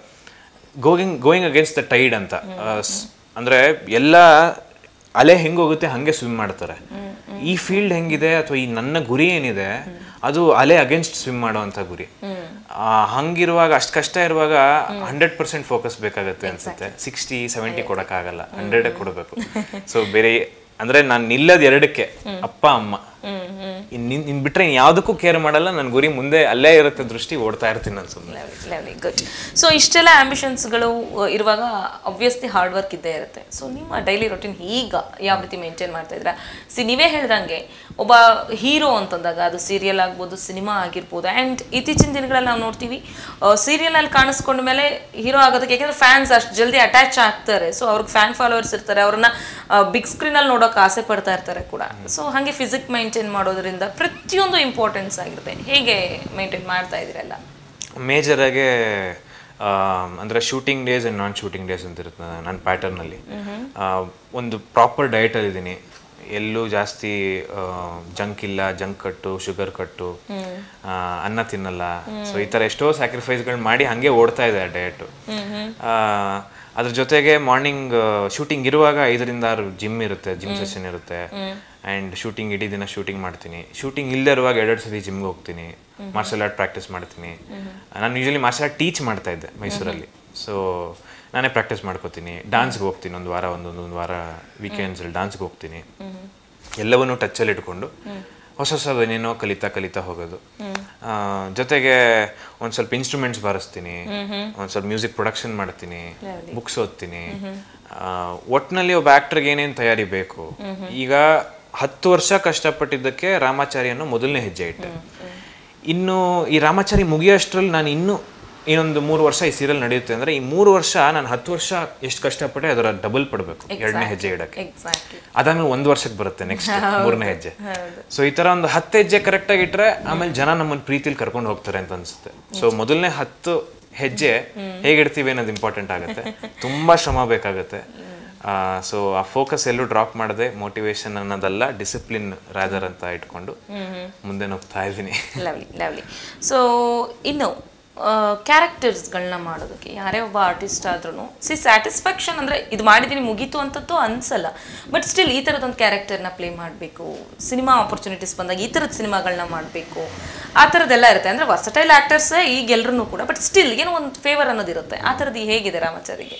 going going against the tide ಅಂತ ಆ, ಸ್- ಅಂದ್ರೆ ಎಲ್ಲ ಅಲೆ ಹೆಂಗ್ ಹೋಗುತ್ತೆ ಹಂಗೆ ಸ್ವಿಮ್ ಮಾಡ್ತಾರೆ ಈ ಫೀಲ್ಡ್ ಹೆಂಗಿದೆ ಅಥವಾ ಈ ನನ್ನ ಗುರಿ ಏನಿದೆ ಅದು ಅಲೆ ಅಗೇನ್ಸ್ಟ್ ಸ್ವಿಮ್ ಮಾಡುವಂತ ಗುರಿ ಆ, ಹಂಗಿರುವಾಗ ಅಷ್ಟು ಕಷ್ಟ ಇರುವಾಗ ಹಂಡ್ರೆಡ್ ಪರ್ಸೆಂಟ್ ಫೋಕಸ್ ಬೇಕಾಗತ್ತೆ ಅನ್ಸುತ್ತೆ ಸಿಕ್ಸ್ಟಿ ಸೆವೆಂಟಿ ಕೊಡಕ್ಕಾಗಲ್ಲ ಹಂಡ್ರೆಡ್ ಕೊಡಬೇಕು ಸೊ ಬೇರೆ ಅಂದ್ರೆ ನಾನು ನಿಲ್ಲದ್ ಎರಡಕ್ಕೆ ಅಪ್ಪ ಅಮ್ಮ ಇನ್ ನಿನ್- ಇನ್ ಬಿಟ್ರೆ ಇನ್ ಯಾವ್ದಕ್ಕೂ ಕೇರ್ ಮಾಡಲ್ಲ ನನ್ನ ಗುರಿ ಮುಂದೆ ಅಲ್ಲೇ ಇರುತ್ತೆ ದೃಷ್ಟಿ ಓಡ್ತಾ ಇರ್ತೀನಿ ನಾನು ಸುಮ್ಮನೆ ಲೆವ್ಲಿ ಗುಡ್ ಸೊ ಇಷ್ಟೆಲ್ಲ ಆಂಬಿಷನ್ಸ್ಗಳು ಇರುವಾಗ ಅಬ್ವಿಯಸ್ಲಿ ಹಾರ್ಡ್ ವರ್ಕ್ ಇದ್ದೇ ಇರುತ್ತೆ ಸೊ ನಿಮ್ಮ ಡೈಲಿ ರೊಟೀನ್ ಈಗ ಯಾವ ರೀತಿ ಮೇಂಟೈನ್ ಮಾಡ್ತಾ ಇದ್ದೀರಾ ಸಿ ನೀವೇ ಹೇಳ್ದಂಗೆ ಒಬ್ಬ ಹೀರೋ ಅಂತಂದಾಗ ಅದು ಸೀರಿಯಲ್ ಆಗ್ಬೋದು ಸಿನಿಮಾ ಆಗಿರ್ಬೋದು ಆ್ಯಂಡ್ ಇತ್ತೀಚಿನ ದಿನಗಳಲ್ಲಿ ನಾವು ನೋಡ್ತೀವಿ ಸೀರಿಯಲಲ್ಲಿ ಕಾಣಿಸ್ಕೊಂಡ ಮೇಲೆ ಹೀರೋ ಆಗೋದಕ್ಕೆ ಯಾಕೆಂದ್ರೆ ಫ್ಯಾನ್ಸ್ ಅಷ್ಟು ಜಲ್ದಿ ಅಟ್ಯಾಚ್ ಆಗ್ತಾರೆ ಸೊ ಅವ್ರಿಗೆ ಫ್ಯಾನ್ ಫಾಲೋವರ್ಸ್ ಇರ್ತಾರೆ ಅವ್ರನ್ನ ಬಿಗ್ ಸ್ಕ್ರೀನಲ್ಲಿ ನೋಡೋಕೆ ಆಸೆ ಪಡ್ತಾ ಇರ್ತಾರೆ ಕೂಡ ಸೊ ಹಾಗೆ ಫಿಸಿಕ್ ಮೈಂಟೈನ್ ಮಾಡೋದ್ರಿಂದ ಪ್ರತಿಯೊಂದು ಇಂಪಾರ್ಟೆನ್ಸ್ ಆಗಿರುತ್ತೆ ಹೇಗೆ ಮೇಂಟೈನ್ ಮಾಡ್ತಾ ಇದ್ದೀರಲ್ಲ ಮೇಜರ್ ಆಗಿ ಆ, ಅಂದ್ರೆ shooting days and non shooting days ಅಂತ ಇರುತ್ತೆ ನನ್ನ ಪ್ಯಾಟರ್ನಲ್ಲಿ ಒಂದು ಪ್ರಾಪರ್ ಡಯಟಲ್ಲಿ ಇದ್ದೀನಿ ಎಲ್ಲೂ ಜಾಸ್ತಿ ಜಂಕ್ ಇಲ್ಲ ಜಂಕ್ ಕಟ್ಟು ಶುಗರ್ ಕಟ್ಟು ಆ, ಅನ್ನ ತಿನ್ನಲ್ಲ ಸೊ ಈ ಥರ ಎಷ್ಟೋ ಸ್ಯಾಕ್ರಿಫೈಸ್ಗಳು ಮಾಡಿ ಹಾಗೆ ಓಡ್ತಾ ಇದೆ ಆ ಡಯಟು ಅದ್ರ ಜೊತೆಗೆ ಮಾರ್ನಿಂಗ್ ಶೂಟಿಂಗ್ ಇರುವಾಗ ಐದರಿಂದ ಆರು ಜಿಮ್ ಇರುತ್ತೆ ಜಿಮ್ ಸೆಷನ್ ಇರುತ್ತೆ ಆ್ಯಂಡ್ ಶೂಟಿಂಗ್ ಇಡೀ ದಿನ ಶೂಟಿಂಗ್ ಮಾಡ್ತೀನಿ ಶೂಟಿಂಗ್ ಇಲ್ಲದೆ ಇರುವಾಗ ಎರಡೆರಡು ಸತಿ ಜಿಮ್ಗೆ ಹೋಗ್ತೀನಿ ಮಾರ್ಷಲ್ ಆರ್ಟ್ ಪ್ರಾಕ್ಟೀಸ್ ಮಾಡ್ತೀನಿ ನಾನು ಯೂಶಲಿ ಮಾರ್ಷಲ್ ಆರ್ಟ್ ಟೀಚ್ ಮಾಡ್ತಾ ಇದ್ದೆ ಮೈಸೂರಲ್ಲಿ ಸೊ ನಾನೇ ಪ್ರಾಕ್ಟೀಸ್ ಮಾಡ್ಕೋತೀನಿ ಡಾನ್ಸ್ಗೆ ಹೋಗ್ತೀನಿ ಒಂದು ವಾರ ಒಂದೊಂದು ವಾರ ವೀಕೆಂಡ್ಸಲ್ಲಿ ಡಾನ್ಸ್ಗೆ ಹೋಗ್ತೀನಿ ಎಲ್ಲವನ್ನೂ ಟಚ್ಚಲ್ಲಿ ಇಟ್ಕೊಂಡು ಹೊಸ ಹೊಸದೇನೇನೋ ಕಲಿತಾ ಕಲಿತಾ ಹೋಗೋದು ಆ, ಜೊತೆಗೆ ಒಂದು ಸ್ವಲ್ಪ ಇನ್ಸ್ಟ್ರೂಮೆಂಟ್ಸ್ ಬಾರಿಸ್ತೀನಿ ಒಂದು ಸ್ವಲ್ಪ ಮ್ಯೂಸಿಕ್ ಪ್ರೊಡಕ್ಷನ್ ಮಾಡ್ತೀನಿ ಬುಕ್ಸ್ ಓದ್ತೀನಿ ಆ, ಒಟ್ನಲ್ಲಿ ಒಬ್ಬ ಆಕ್ಟರ್ಗೆ ಏನೇನು ತಯಾರಿ ಬೇಕು ಈಗ ಹತ್ತು ವರ್ಷ ಕಷ್ಟಪಟ್ಟಿದ್ದಕ್ಕೆ ರಾಮಾಚಾರಿ ಅನ್ನೋ ಮೊದಲನೇ ಹೆಜ್ಜೆ ಇಟ್ಟೆ ಇನ್ನು ಈ ರಾಮಾಚಾರಿ ಮುಗಿಯೋಷ್ಟರಲ್ಲಿ ನಾನು ಇನ್ನೂ ಇನ್ನೊಂದು ಮೂರು ವರ್ಷ ಈ ಸೀರಿಯಲ್ ನಡೆಯುತ್ತೆ ಅಂದ್ರೆ ಈ ಮೂರು ವರ್ಷ ನಾನು ಹತ್ತು ವರ್ಷ ಎಷ್ಟು ಕಷ್ಟಪಟ್ಟೆ ಅದರ ಡಬಲ್ ಪಡಬೇಕು ಎರಡನೇ ಹೆಜ್ಜೆ ಇಡಕ್ಕೆ ಎಕ್ಸಾಕ್ಟ್ಲಿ ಅದಾದ್ಮೇಲೆ ಒಂದು ವರ್ಷಕ್ಕೆ ಬರುತ್ತೆ ನೆಕ್ಸ್ಟ್ ಮೂರನೇ ಹೆಜ್ಜೆ ಸೊ ಈ ತರ ಒಂದು ಹತ್ತು ಹೆಜ್ಜೆ ಕರೆಕ್ಟ್ ಆಗಿ ಇಟ್ರೆ ಆಮೇಲೆ ಜನ ನಮ್ಮನ್ನ ಪ್ರೀತಿಲಿ ಕರ್ಕೊಂಡು ಹೋಗ್ತಾರೆ ಅಂತ ಅನ್ಸುತ್ತೆ ಸೊ ಮೊದಲನೇ ಹತ್ತು ಹೆಜ್ಜೆ ಹೇಗೆ ಇಡ್ತೀವಿ ಅನ್ನೋದು ಇಂಪಾರ್ಟೆಂಟ್ ಆಗುತ್ತೆ ತುಂಬಾ ಶ್ರಮ ಬೇಕಾಗುತ್ತೆ ಸೊ ಆ ಫೋಕಸ್ ಎಲ್ಲೂ ಡ್ರಾಪ್ ಮಾಡದೆ ಮೋಟಿವೇಶನ್ ಅನ್ನೋದಲ್ಲ ಡಿಸಿಪ್ಲಿನ್ ರಾದರ್ ಅಂತ ಇಟ್ಕೊಂಡು ಮುಂದೆ ಹೋಗ್ತಾ ಇದ್ದೀನಿ ಲವ್ಲಿ ಲವ್ಲಿ ಸೊ ಇನ್ನು ಕ್ಯಾರೆಕ್ಟರ್ಸ್ಗಳನ್ನ ಮಾಡೋದಕ್ಕೆ ಯಾರೇ ಒಬ್ಬ ಆರ್ಟಿಸ್ಟ್ ಆದ್ರೂ ಸಿ ಸ್ಯಾಟಿಸ್ಫ್ಯಾಕ್ಷನ್ ಅಂದರೆ ಇದು ಮಾಡಿದ್ದೀನಿ ಮುಗೀತು ಅಂತದ್ದು ಅನ್ಸಲ್ಲ ಬಟ್ ಸ್ಟಿಲ್ ಈ ಥರದೊಂದು ಕ್ಯಾರೆಕ್ಟರ್ನ ಪ್ಲೇ ಮಾಡಬೇಕು ಸಿನಿಮಾ ಆಪರ್ಚುನಿಟೀಸ್ ಬಂದಾಗ ಈ ಥರದ ಸಿನಿಮಾಗಳನ್ನ ಮಾಡಬೇಕು ಆ ಥರದ್ದೆಲ್ಲ ಇರುತ್ತೆ ಅಂದರೆ ವರ್ಸಟೈಲ್ ಆ್ಯಕ್ಟರ್ಸೇ ಈಗ ಎಲ್ಲರೂ ಕೂಡ ಬಟ್ ಸ್ಟಿಲ್ ಏನೋ ಒಂದು ಫೇವರ್ ಅನ್ನೋದಿರುತ್ತೆ ಆ ಥರದ್ದು ಹೇಗಿದೆ ರಾಮಾಚಾರಿಗೆ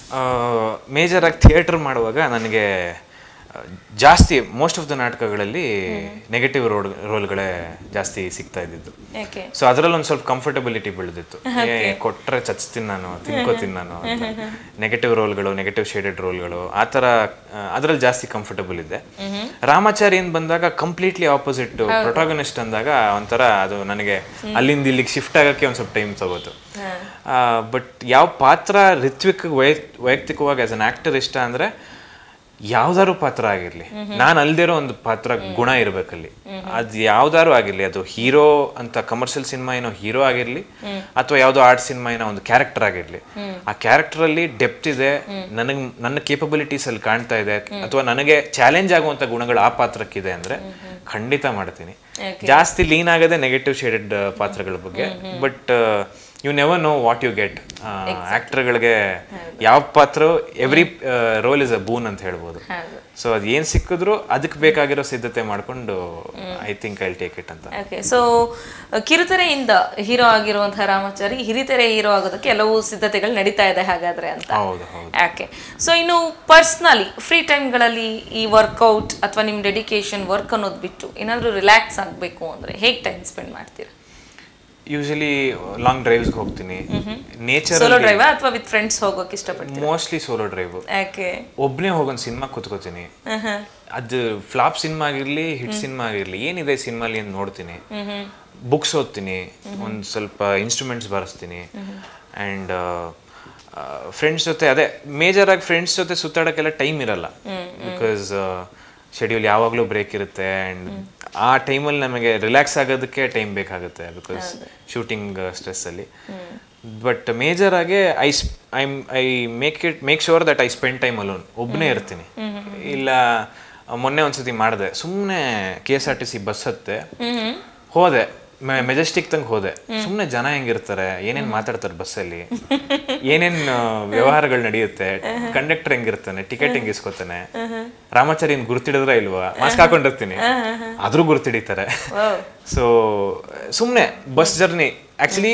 ಮೇಜರ್ ಆಗಿ ಥಿಯೇಟರ್ ಮಾಡುವಾಗ ನನಗೆ ಆ, ಜಾಸ್ತಿ ಮೋಸ್ಟ್ ಆಫ್ ದ ನಾಟಕಗಳಲ್ಲಿ ನೆಗೆಟಿವ್ ರೋಲ್ ರೋಲ್ಗಳೇ ಜಾಸ್ತಿ ಸಿಗ್ತಾ ಇದ್ದಿದ್ದು ಯಾಕೆ ಸೊ ಅದರಲ್ಲಿ ಒಂದು ಸ್ವಲ್ಪ ಕಂಫರ್ಟಬಿಲಿಟಿ ಬೆಳೆದಿತ್ತು ಏ ಕೊಟ್ರೆ ಚಚ್ತೀನಿ ನಾನು ತಿನ್ಕೋತೀನಿ ನಾನು ನೆಗೆಟಿವ್ ರೋಲ್ಗಳು ನೆಗೆಟಿವ್ ಶೇಡೆಡ್ ರೋಲ್ಗಳು ಆ ಥರ ಅದರಲ್ಲಿ ಜಾಸ್ತಿ ಕಂಫರ್ಟಬಲ್ ಇದೆ ರಾಮಾಚಾರಿ ಏನ್ ಬಂದಾಗ ಕಂಪ್ಲೀಟ್ಲಿ ಆಪೋಸಿಟ್ ಪ್ರೊಟಾಗನಿಸ್ಟ್ ಅಂದಾಗ ಒಂಥರ ಅದು ನನಗೆ ಅಲ್ಲಿಂದ ಇಲ್ಲಿಗೆ ಶಿಫ್ಟ್ ಆಗಕ್ಕೆ ಒಂದು ಸ್ವಲ್ಪ ಟೈಮ್ ತಗೋತು ಬಟ್ ಯಾವ ಪಾತ್ರ ರಿತ್ವಿಕ್ ವೈಯಕ್ತಿಕವಾಗಿ ಆಸ್ ಅನ್ ಆಕ್ಟರ್ ಇಷ್ಟ ಅಂದ್ರೆ ಯಾವ್ದಾರು ಪಾತ್ರ ಆಗಿರ್ಲಿ ನಾನು ಅಲ್ದಿರೋ ಒಂದು ಪಾತ್ರ ಗುಣ ಇರ್ಬೇಕಲ್ಲಿ ಅದ್ ಯಾವ್ದಾರು ಆಗಿರ್ಲಿ ಅದು ಹೀರೋ ಅಂತ ಕಮರ್ಷಿಯಲ್ ಸಿನಿಮಾ ಏನೋ ಹೀರೋ ಆಗಿರ್ಲಿ ಅಥವಾ ಯಾವ್ದೋ ಆರ್ಟ್ ಸಿನಿಮಾ ಏನೋ ಒಂದು ಕ್ಯಾರೆಕ್ಟರ್ ಆಗಿರ್ಲಿ ಆ ಕ್ಯಾರೆಕ್ಟರ್ ಅಲ್ಲಿ ಡೆಪ್ತ್ ಇದೆ ನನಗ್ ನನ್ನ ಕೇಪಬಿಲಿಟೀಸ್ ಅಲ್ಲಿ ಕಾಣ್ತಾ ಇದೆ ಅಥವಾ ನನಗೆ ಚಾಲೆಂಜ್ ಆಗುವಂತ ಗುಣಗಳು ಆ ಪಾತ್ರಕ್ಕಿದೆ ಅಂದ್ರೆ ಖಂಡಿತ ಮಾಡ್ತೀನಿ ಜಾಸ್ತಿ ಲೀನ್ ಆಗದೆ ನೆಗೆಟಿವ್ ಶೇಡೆಡ್ ಪಾತ್ರಗಳ ಬಗ್ಗೆ but you never know what you get ಆಕ್ಟರ್ಗಳಿಗೆ ಯಾವ ಪಾತ್ರ every role is a boon ಅಂತ ಹೇಳ್ಬೋದು ಸೊ ಅದ್ ಏನ್ ಸಿಕ್ಕಿದ್ರು ಅದಕ್ಕೆ ಬೇಕಾಗಿರೋ ಸಿದ್ಧತೆ ಮಾಡ್ಕೊಂಡು I think I take it ಅಂತ ಓಕೆ ಸೊ ಕಿರುತೆರೆಯಿಂದ ಹೀರೋ ಆಗಿರುವಂತಹ ರಾಮಾಚಾರಿ ಹಿರಿತೆರೆ ಹೀರೋ ಆಗೋದಕ್ಕೆ ಎಲ್ಲವೂ ಸಿದ್ಧತೆಗಳು ನಡೀತಾ ಇದೆ ಹಾಗಾದ್ರೆ ಅಂತ ಹೌದು ಹೌದು ಓಕೆ ಸೊ ಇನ್ನು ಪರ್ಸ್ನಲಿ ಫ್ರೀ ಟೈಮ್ಗಳಲ್ಲಿ ಈ ವರ್ಕೌಟ್ ಅಥವಾ ನಿಮ್ಮ ಡೆಡಿಕೇಶನ್ ವರ್ಕ್ ಅನ್ನೋದು ಬಿಟ್ಟು ಏನಾದರೂ ರಿಲ್ಯಾಕ್ಸ್ ಆಗಬೇಕು ಅಂದರೆ ಹೇಗೆ ಟೈಮ್ ಸ್ಪೆಂಡ್ ಮಾಡ್ತೀರಾ ಯೂಶಲಿ ಲಾಂಗ್ ಡ್ರೈವ್ಸ್ಗೆ ಹೋಗ್ತೀನಿ ನೇಚರ್ ಸೋಲೋ ಡ್ರೈವಾ ಅಥವಾ ವಿತ್ ಫ್ರೆಂಡ್ಸ್ ಹೋಗೋಕೆ ಇಷ್ಟಪಡ್ತೀರಾ ಮೋಸ್ಟ್ಲಿ ಸೋಲೋ ಡ್ರೈವ್ ಯಾಕೆ ಒಬ್ನೇ ಹೋಗೊಂದು ಸಿನಿಮಾ ಕೂತ್ಕೋತೀನಿ ಅದು ಫ್ಲಾಪ್ ಸಿನಿಮಾ ಆಗಿರ್ಲಿ ಹಿಟ್ ಸಿನಿಮಾ ಆಗಿರ್ಲಿ ಏನಿದೆ ಸಿನಿಮಾಲಿ ಅಂತ ನೋಡ್ತೀನಿ ಬುಕ್ಸ್ ಓದ್ತೀನಿ ಒಂದು ಸ್ವಲ್ಪ ಇನ್ಸ್ಟ್ರೂಮೆಂಟ್ಸ್ ಬಾರಿಸ್ತೀನಿ ಆ್ಯಂಡ್ ಫ್ರೆಂಡ್ಸ್ ಜೊತೆ ಅದೇ ಮೇಜರ್ ಆಗಿ ಫ್ರೆಂಡ್ಸ್ ಜೊತೆ ಸುತ್ತಾಡೋಕ್ಕೆಲ್ಲ ಟೈಮ್ ಇರಲ್ಲ ಬಿಕಾಸ್ ಶೆಡ್ಯೂಲ್ ಯಾವಾಗಲೂ ಬ್ರೇಕ್ ಇರುತ್ತೆ ಆ್ಯಂಡ್ ಆ ಟೈಮಲ್ಲಿ ನಮಗೆ ರಿಲ್ಯಾಕ್ಸ್ ಆಗೋದಕ್ಕೆ ಟೈಮ್ ಬೇಕಾಗುತ್ತೆ ಬಿಕಾಸ್ ಶೂಟಿಂಗ್ ಸ್ಟ್ರೆಸ್ಸಲ್ಲಿ ಬಟ್ ಮೇಜರ್ ಆಗಿ I I I make it make sure that I spend time alone ಒಬ್ಬನೇ ಇರ್ತೀನಿ ಇಲ್ಲ ಮೊನ್ನೆ ಒಂದ್ಸತಿ ಮಾಡಿದೆ ಸುಮ್ಮನೆ K S R T C bus ಹತ್ತೆ ಹೋದೆ ಮೆಜೆಸ್ಟಿಕ್ ತಂಗ ಹೋದೆ ಸುಮ್ಮನೆ ಜನ ಹೆಂಗಿರ್ತಾರೆ ಏನೇನ್ ಮಾತಾಡ್ತಾರೆ ಬಸ್ಸಲ್ಲಿ ಏನೇನ್ ಆ, ವ್ಯವಹಾರಗಳು ನಡೆಯುತ್ತೆ ಕಂಡಕ್ಟರ್ ಹೆಂಗಿರ್ತಾನೆ ಟಿಕೆಟ್ ಹೆಂಗ್ ಇಸ್ಕೊತಾನೆ ರಾಮಾಚಾರಿ ಗುರ್ತಿಡಿದ್ರ ಇಲ್ವಾ ಮಾಸ್ಕ್ ಹಾಕೊಂಡಿರ್ತೀನಿ ಆದ್ರೂ ಗುರ್ತಿಡಿತಾರೆ ಸೊ ಸುಮ್ಮನೆ ಬಸ್ ಜರ್ನಿ ಆಕ್ಚುಲಿ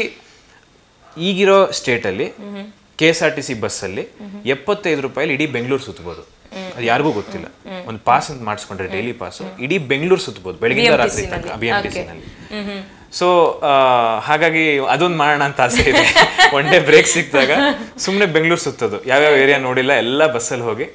ಈಗಿರೋ ಸ್ಟೇಟಲ್ಲಿ K S R T C ಬಸ್ಸಲ್ಲಿ ಎಪ್ಪತ್ತೈದು ರೂಪಾಯಿ ಇಡೀ ಬೆಂಗಳೂರು ಸುತ್ತಬಹುದು ಅದು ಯಾರಿಗೂ ಗೊತ್ತಿಲ್ಲ ಒಂದು ಪಾಸ್ ಅಂತ ಮಾಡಿಸ್ಕೊಂಡ್ರೆ ಡೈಲಿ ಪಾಸ್ ಇಡೀ ಬೆಂಗಳೂರು ಸುತ್ತಬಹುದು ಬೆಳಗಿಂದ ರಾತ್ರಿ ತನಕ ಬಿ ಎಂ ಟಿ ಸಿನಲ್ಲಿ ಸೊ ಹಾಗಾಗಿ ಅದೊಂದು ಮಾಡೋಣ ಅಂತ ಆಸೆ ಇದೆ ಒನ್ ಡೇ ಬ್ರೇಕ್ ಸಿಕ್ಕಿದಾಗ ಸುಮ್ಮನೆ ಬೆಂಗಳೂರು ಸುತ್ತೋದು ಯಾವ್ಯಾವ ಏರಿಯಾ ನೋಡಿಲ್ಲ ಎಲ್ಲ ಬಸ್ಸಲ್ಲಿ ಹೋಗಿ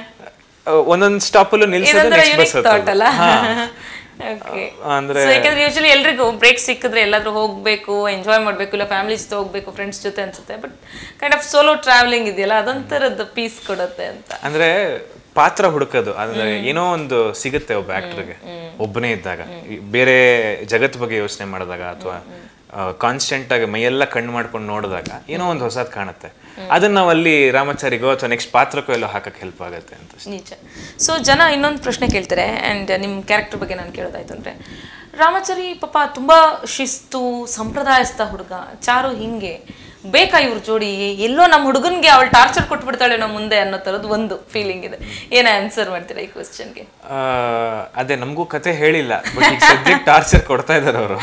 ಆ, ಒಂದೊಂದ್ ಸ್ಟಾಪಲ್ಲೂ ನಿಲ್ಸೋದು ಇದೊಂಥರ ನೆಕ್ಸ್ಟ್ ಬಸ್ ಯುನಿಕ್ ಥಾಟ್ ಅಲ್ಲ ಹತ್ತೋದು ಓಕೆ ಅಂದ್ರೆ ಸೊ ಯಾಕಂದ್ರೆ ಯೂಶಲಿ ಎಲ್ರಿಗೂ ಬ್ರೇಕ್ ಸಿಕ್ಕಿದ್ರೆ ಎಲ್ಲಾದ್ರೂ ಹೋಗ್ಬೇಕು ಎಂಜಾಯ್ ಮಾಡ್ಬೇಕು ಇಲ್ಲ ಫ್ಯಾಮಿಲಿ ಜೊತೆ ಹೋಗ್ಬೇಕು ಫ್ರೆಂಡ್ಸ್ ಜೊತೆ ಅನ್ಸುತ್ತೆ but kind of solo travelling ಇದೆಯಲ್ಲ ಅದೊಂಥರದ್ದು ಪೀಸ್ ಕೊಡುತ್ತೆ ಅಂತ ಅಂದ್ರೆ ಪಾತ್ರ ಹುಡುಕೋದು ಅಂದ್ರೆ ಏನೋ ಒಂದು ಸಿಗುತ್ತೆ ಒಬ್ಬ ಆಕ್ಟರ್ಗೆ ಒಬ್ಬನೇ ಇದ್ದಾಗ ಈ ಬೇರೆ ಜಗತ್ ಬಗ್ಗೆ ಯೋಚನೆ ಮಾಡಿದಾಗ ಅಥವಾ ಕಾನ್ಸ್ಟೆಂಟ್ ಆಗಿ ಮೈಯೆಲ್ಲ ಕಣ್ಣು ಮಾಡ್ಕೊಂಡು ನೋಡಿದಾಗ ಏನೋ ಒಂದು ಹೊಸದ್ ಕಾಣುತ್ತೆ ಅದನ್ನ ನಾವು ಅಲ್ಲಿ ರಾಮಾಚಾರಿಗೋ ಅಥವಾ ನೆಕ್ಸ್ಟ್ ಪಾತ್ರಕ್ಕೋ ಎಲ್ಲೋ ಹಾಕಕ್ ಹೆಲ್ಪ್ ಆಗುತ್ತೆ ಅಂತ ಅಷ್ಟೇ. ನಿಜ ಸೊ ಜನ ಇನ್ನೊಂದು ಪ್ರಶ್ನೆ ಕೇಳ್ತಾರೆ ಆ್ಯಂಡ್ ನಿಮ್ಮ ಕ್ಯಾರೆಕ್ಟರ್ ಬಗ್ಗೆ ನಾನು ಕೇಳೋದಾಯ್ತು ಅಂದರೆ ರಾಮಾಚಾರಿ ಪಾಪ ತುಂಬ ಶಿಸ್ತು ಸಂಪ್ರದಾಯಸ್ಥ ಹುಡುಗ ಚಾರು ಹಿಂಗೆ ಬೇಕಾ ಇವ್ರ ಜೋಡಿ ಎಲ್ಲೋ ನಮ್ಮ ಹುಡುಗನ್ಗೆ ಅವಳು ಟಾರ್ಚರ್ ಕೊಟ್ಬಿಡ್ತಾಳೆ ನಮ್ಮ ಮುಂದೆ ಅನ್ನೋ ಥರದ್ದು ಒಂದು ಫೀಲಿಂಗ್ ಇದೆ ಏನ ಆನ್ಸರ್ ಮಾಡ್ತೀರಾ ಈ ಕ್ವಶನ್ಗೆ ಆ, ಅದೇ ನಮಗೂ ಕತೆ ಹೇಳಿಲ್ಲ ಬಟ್ ಈಗ ಸದ್ಯಕ್ಕೆ ಟಾರ್ಚರ್ ಕೊಡ್ತಾ ಇದ್ದಾರೆ ಅವರು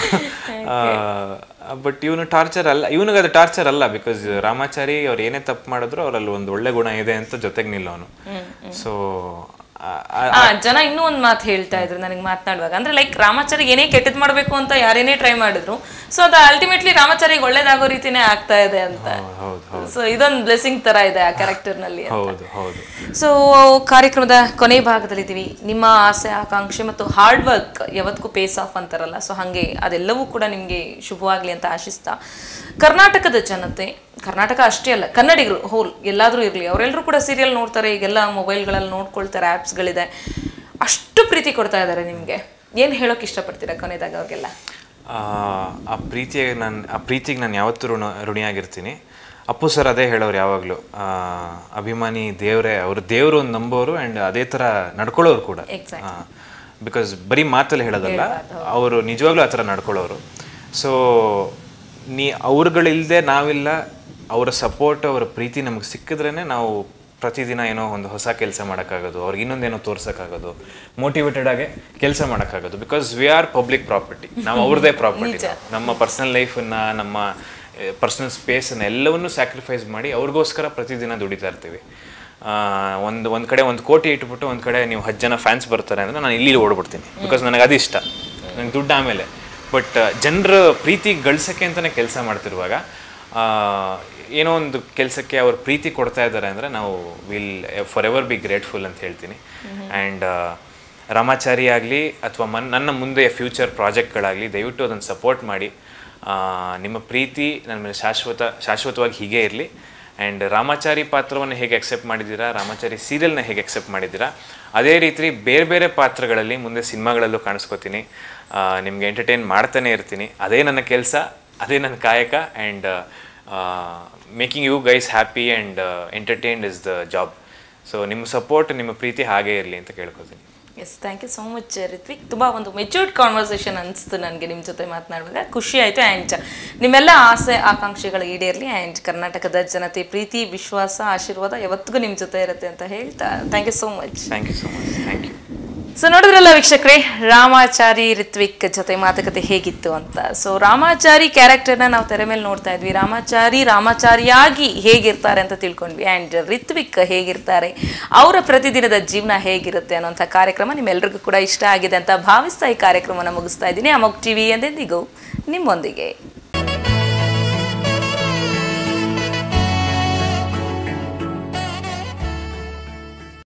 ಬಟ್ ಇವನು ಟಾರ್ಚರ್ ಅಲ್ಲ ಇವನಿಗೆ ಅದು ಟಾರ್ಚರ್ ಅಲ್ಲ ಬಿಕಾಸ್ ರಾಮಾಚಾರಿ ಅವ್ರು ಏನೇ ತಪ್ಪು ಮಾಡಿದ್ರು ಅವರಲ್ಲಿ ಒಂದು ಒಳ್ಳೆ ಗುಣ ಇದೆ ಅಂತ ಜೊತೆಗೆ ನಿಲ್ಲವನು ಸೊ ಆ ಜನ ಇನ್ನೂ ಒಂದು ಮಾತು ಹೇಳ್ತಾ ಇದ್ರು ನನಗೆ ಮಾತನಾಡುವಾಗ ಅಂದ್ರೆ ಲೈಕ್ ರಾಮಾಚಾರಿ ಏನೇ ಕೆಟ್ಟದ್ ಮಾಡ್ಬೇಕು ಅಂತ ಯಾರೇನೇ ಟ್ರೈ ಮಾಡಿದ್ರು ಸೊ ಅದು ಅಲ್ಟಿಮೇಟ್ಲಿ ರಾಮಾಚಾರಿಗೆ ಒಳ್ಳೇದಾಗೋ ರೀತಿನೇ ಆಗ್ತಾ ಇದೆ ಅಂತ ಹೌದು ಸೊ ಇದೊಂದು ಬ್ಲೆಸ್ಸಿಂಗ್ ತರ ಇದೆ ಆ ಕ್ಯಾರೆಕ್ಟರ್ ನಲ್ಲಿ ಹೌದು ಹೌದು ಸೊ ಕಾರ್ಯಕ್ರಮದ ಕೊನೆ ಭಾಗದಲ್ಲಿದ್ದೀವಿ ನಿಮ್ಮ ಆಸೆ ಆಕಾಂಕ್ಷೆ ಮತ್ತು ಹಾರ್ಡ್ ವರ್ಕ್ ಯಾವತ್ತಿಗೂ ಪೇಸ್ ಆಫ್ ಅಂತಾರಲ್ಲ ಸೊ ಹಾಗೆ ಅದೆಲ್ಲವೂ ಕೂಡ ನಿಮಗೆ ಶುಭವಾಗಲಿ ಅಂತ ಆಶಿಸ್ತಾ ಕರ್ನಾಟಕದ ಜನತೆ ಕರ್ನಾಟಕ ಅಷ್ಟೇ ಅಲ್ಲ ಕನ್ನಡಿಗರು ಹೋಲ್ ಎಲ್ಲಾದರೂ ಇರಲಿ ಅವರೆಲ್ಲರೂ ಕೂಡ ಸೀರಿಯಲ್ ನೋಡ್ತಾರೆ ಈಗೆಲ್ಲ ಮೊಬೈಲ್ಗಳಲ್ಲಿ ನೋಡ್ಕೊಳ್ತಾರೆ ಆ್ಯಪ್ಸ್ಗಳಿದೆ ಅಷ್ಟು ಪ್ರೀತಿ ಕೊಡ್ತಾ ಇದ್ದಾರೆ ನಿಮಗೆ ಏನು ಹೇಳೋಕೆ ಇಷ್ಟಪಡ್ತೀರಾ ಕೊನೆದಾಗ ಅವ್ರಿಗೆಲ್ಲ ಆ ಆ ಪ್ರೀತಿಗೆ ನಾನು ಆ ಪ್ರೀತಿಗೆ ನಾನು ಯಾವತ್ತೂ ಋಣ ಋಣಿಯಾಗಿರ್ತೀನಿ ಅಪ್ಪು ಸರ್ ಅದೇ ಹೇಳೋರು ಯಾವಾಗಲೂ ಅಭಿಮಾನಿ ದೇವರೇ ಅವರು ದೇವರು ಒಂದು ನಂಬೋರು ಆ್ಯಂಡ್ ಅದೇ ಥರ ನಡ್ಕೊಳ್ಳೋರು ಕೂಡ Exactly. ಬಿಕಾಸ್ ಬರೀ ಮಾತಲ್ಲಿ ಹೇಳೋದಲ್ಲ ಅವರು ನಿಜವಾಗ್ಲೂ ಆ ಥರ ನಡ್ಕೊಳ್ಳೋರು ಸೊ ನೀ ಅವ್ರುಗಳಿಲ್ಲದೆ ನಾವಿಲ್ಲ ಅವರ ಸಪೋರ್ಟ್ ಅವರ ಪ್ರೀತಿ ನಮಗೆ ಸಿಕ್ಕಿದ್ರೇ ನಾವು ಪ್ರತಿದಿನ ಏನೋ ಒಂದು ಹೊಸ ಕೆಲಸ ಮಾಡೋಕ್ಕಾಗೋದು ಅವ್ರಿಗೆ ಇನ್ನೊಂದೇನೋ ತೋರ್ಸೋಕ್ಕಾಗೋದು ಮೋಟಿವೇಟೆಡ್ ಆಗಿ ಕೆಲಸ ಮಾಡೋಕ್ಕಾಗೋದು because we are public property ನಾವು ಅವ್ರದ್ದೇ ಪ್ರಾಪರ್ಟಿ ನಮ್ಮ ಪರ್ಸನಲ್ ಲೈಫನ್ನು ನಮ್ಮ ಪರ್ಸನಲ್ ಸ್ಪೇಸನ್ನು ಎಲ್ಲವನ್ನೂ ಸ್ಯಾಕ್ರಿಫೈಸ್ ಮಾಡಿ ಅವ್ರಿಗೋಸ್ಕರ ಪ್ರತಿದಿನ ದುಡಿತಾ ಇರ್ತೀವಿ ಆ, ಒಂದು ಒಂದು ಕಡೆ ಒಂದು ಕೋಟಿ ಇಟ್ಬಿಟ್ಟು ಒಂದು ಕಡೆ ನೀವು ಹತ್ತು ಜನ ಫ್ಯಾನ್ಸ್ ಬರ್ತಾರೆ ಅಂದರೆ ನಾನು ಇಲ್ಲಿ ಓಡ್ಬಿಡ್ತೀನಿ ಬಿಕಾಸ್ ನನಗೆ ಅದು ಇಷ್ಟ ನನಗೆ ದುಡ್ಡು ಆಮೇಲೆ ಬಟ್ ಜನರ ಪ್ರೀತಿ ಗಳಿಸೋಕ್ಕೆ ಅಂತಲೇ ಕೆಲಸ ಮಾಡ್ತಿರುವಾಗ ಆ, ಏನೋ ಒಂದು ಕೆಲಸಕ್ಕೆ ಅವ್ರ ಪ್ರೀತಿ ಕೊಡ್ತಾ ಇದ್ದಾರೆ ಅಂದರೆ ನಾವು will forever be grateful ಅಂತ ಹೇಳ್ತೀನಿ ಆ್ಯಂಡ್ ರಾಮಾಚಾರಿ ಆಗಲಿ ಅಥವಾ ಮನ್ ನನ್ನ ಮುಂದೆ ಫ್ಯೂಚರ್ ಪ್ರಾಜೆಕ್ಟ್ಗಳಾಗಲಿ ದಯವಿಟ್ಟು ಅದನ್ನು ಸಪೋರ್ಟ್ ಮಾಡಿ ಆ, ನಿಮ್ಮ ಪ್ರೀತಿ ನನ್ನ ಮೇಲೆ ಶಾಶ್ವತ ಶಾಶ್ವತವಾಗಿ ಹೀಗೆ ಇರಲಿ ಆ್ಯಂಡ್ ರಾಮಾಚಾರಿ ಪಾತ್ರವನ್ನು ಹೇಗೆ ಅಕ್ಸೆಪ್ಟ್ ಮಾಡಿದ್ದೀರಾ ರಾಮಾಚಾರಿ ಸೀರಿಯಲ್ನ ಹೇಗೆ ಅಕ್ಸೆಪ್ಟ್ ಮಾಡಿದ್ದೀರಾ ಅದೇ ರೀತಿ ಬೇರೆ ಬೇರೆ ಪಾತ್ರಗಳಲ್ಲಿ ಮುಂದೆ ಸಿನಿಮಾಗಳಲ್ಲೂ ಕಾಣಿಸ್ಕೋತೀನಿ ನಿಮಗೆ ಎಂಟರ್ಟೈನ್ ಮಾಡ್ತಾನೆ ಇರ್ತೀನಿ ಅದೇ ನನ್ನ ಕೆಲಸ ಅದೇ ನನ್ನ ಕಾಯಕ and making you guys happy and entertained is the job so ನಿಮ್ಮ ಸಪೋರ್ಟ್ ನಿಮ್ಮ ಪ್ರೀತಿ ಹಾಗೇ ಇರಲಿ ಅಂತ ಕೇಳ್ಕೊತೀನಿ yes thank you so much Rithvik ತುಂಬ ಒಂದು ಮೆಚೂರ್ಡ್ ಕಾನ್ವರ್ಸೇಷನ್ ಅನಿಸ್ತು ನನಗೆ ನಿಮ್ಮ ಜೊತೆ ಮಾತನಾಡುವಾಗ ಖುಷಿ ಆಯಿತು ಆ್ಯಂಡ್ ನಿಮ್ಮೆಲ್ಲ ಆಸೆ ಆಕಾಂಕ್ಷೆಗಳು ಈಡೇರಲಿ ಆ್ಯಂಡ್ ಕರ್ನಾಟಕದ ಜನತೆ ಪ್ರೀತಿ ವಿಶ್ವಾಸ ಆಶೀರ್ವಾದ ಯಾವತ್ತಿಗೂ ನಿಮ್ಮ ಜೊತೆ ಇರುತ್ತೆ ಅಂತ ಹೇಳ್ತಾ thank you so much thank you so much thank you so ನೋಡಿದ್ರಲ್ಲ ವೀಕ್ಷಕರೇ ರಾಮಾಚಾರಿ ರಿತ್ವಿಕ್ ಜೊತೆ ಮಾತುಕತೆ ಹೇಗಿತ್ತು ಅಂತ ಸೊ ರಾಮಾಚಾರಿ ಕ್ಯಾರೆಕ್ಟರ್ನ ನಾವು ತೆರೆ ಮೇಲೆ ನೋಡ್ತಾ ಇದ್ವಿ ರಾಮಾಚಾರಿ ರಾಮಾಚಾರಿಯಾಗಿ ಹೇಗಿರ್ತಾರೆ ಅಂತ ತಿಳ್ಕೊಂಡ್ವಿ ಆ್ಯಂಡ್ ರಿತ್ವಿಕ್ ಹೇಗಿರ್ತಾರೆ ಅವರ ಪ್ರತಿದಿನದ ಜೀವನ ಹೇಗಿರುತ್ತೆ ಅನ್ನೋಂಥ ಕಾರ್ಯಕ್ರಮ ನಿಮ್ಮೆಲ್ರಿಗೂ ಕೂಡ ಇಷ್ಟ ಆಗಿದೆ ಅಂತ ಭಾವಿಸ್ತಾ ಈ ಕಾರ್ಯಕ್ರಮನ ಮುಗಿಸ್ತಾ ಇದ್ದೀನಿ ಅಮೋಕ್ ಟಿವಿ ಎಂದೆಂದಿಗೂ ನಿಮ್ಮೊಂದಿಗೆ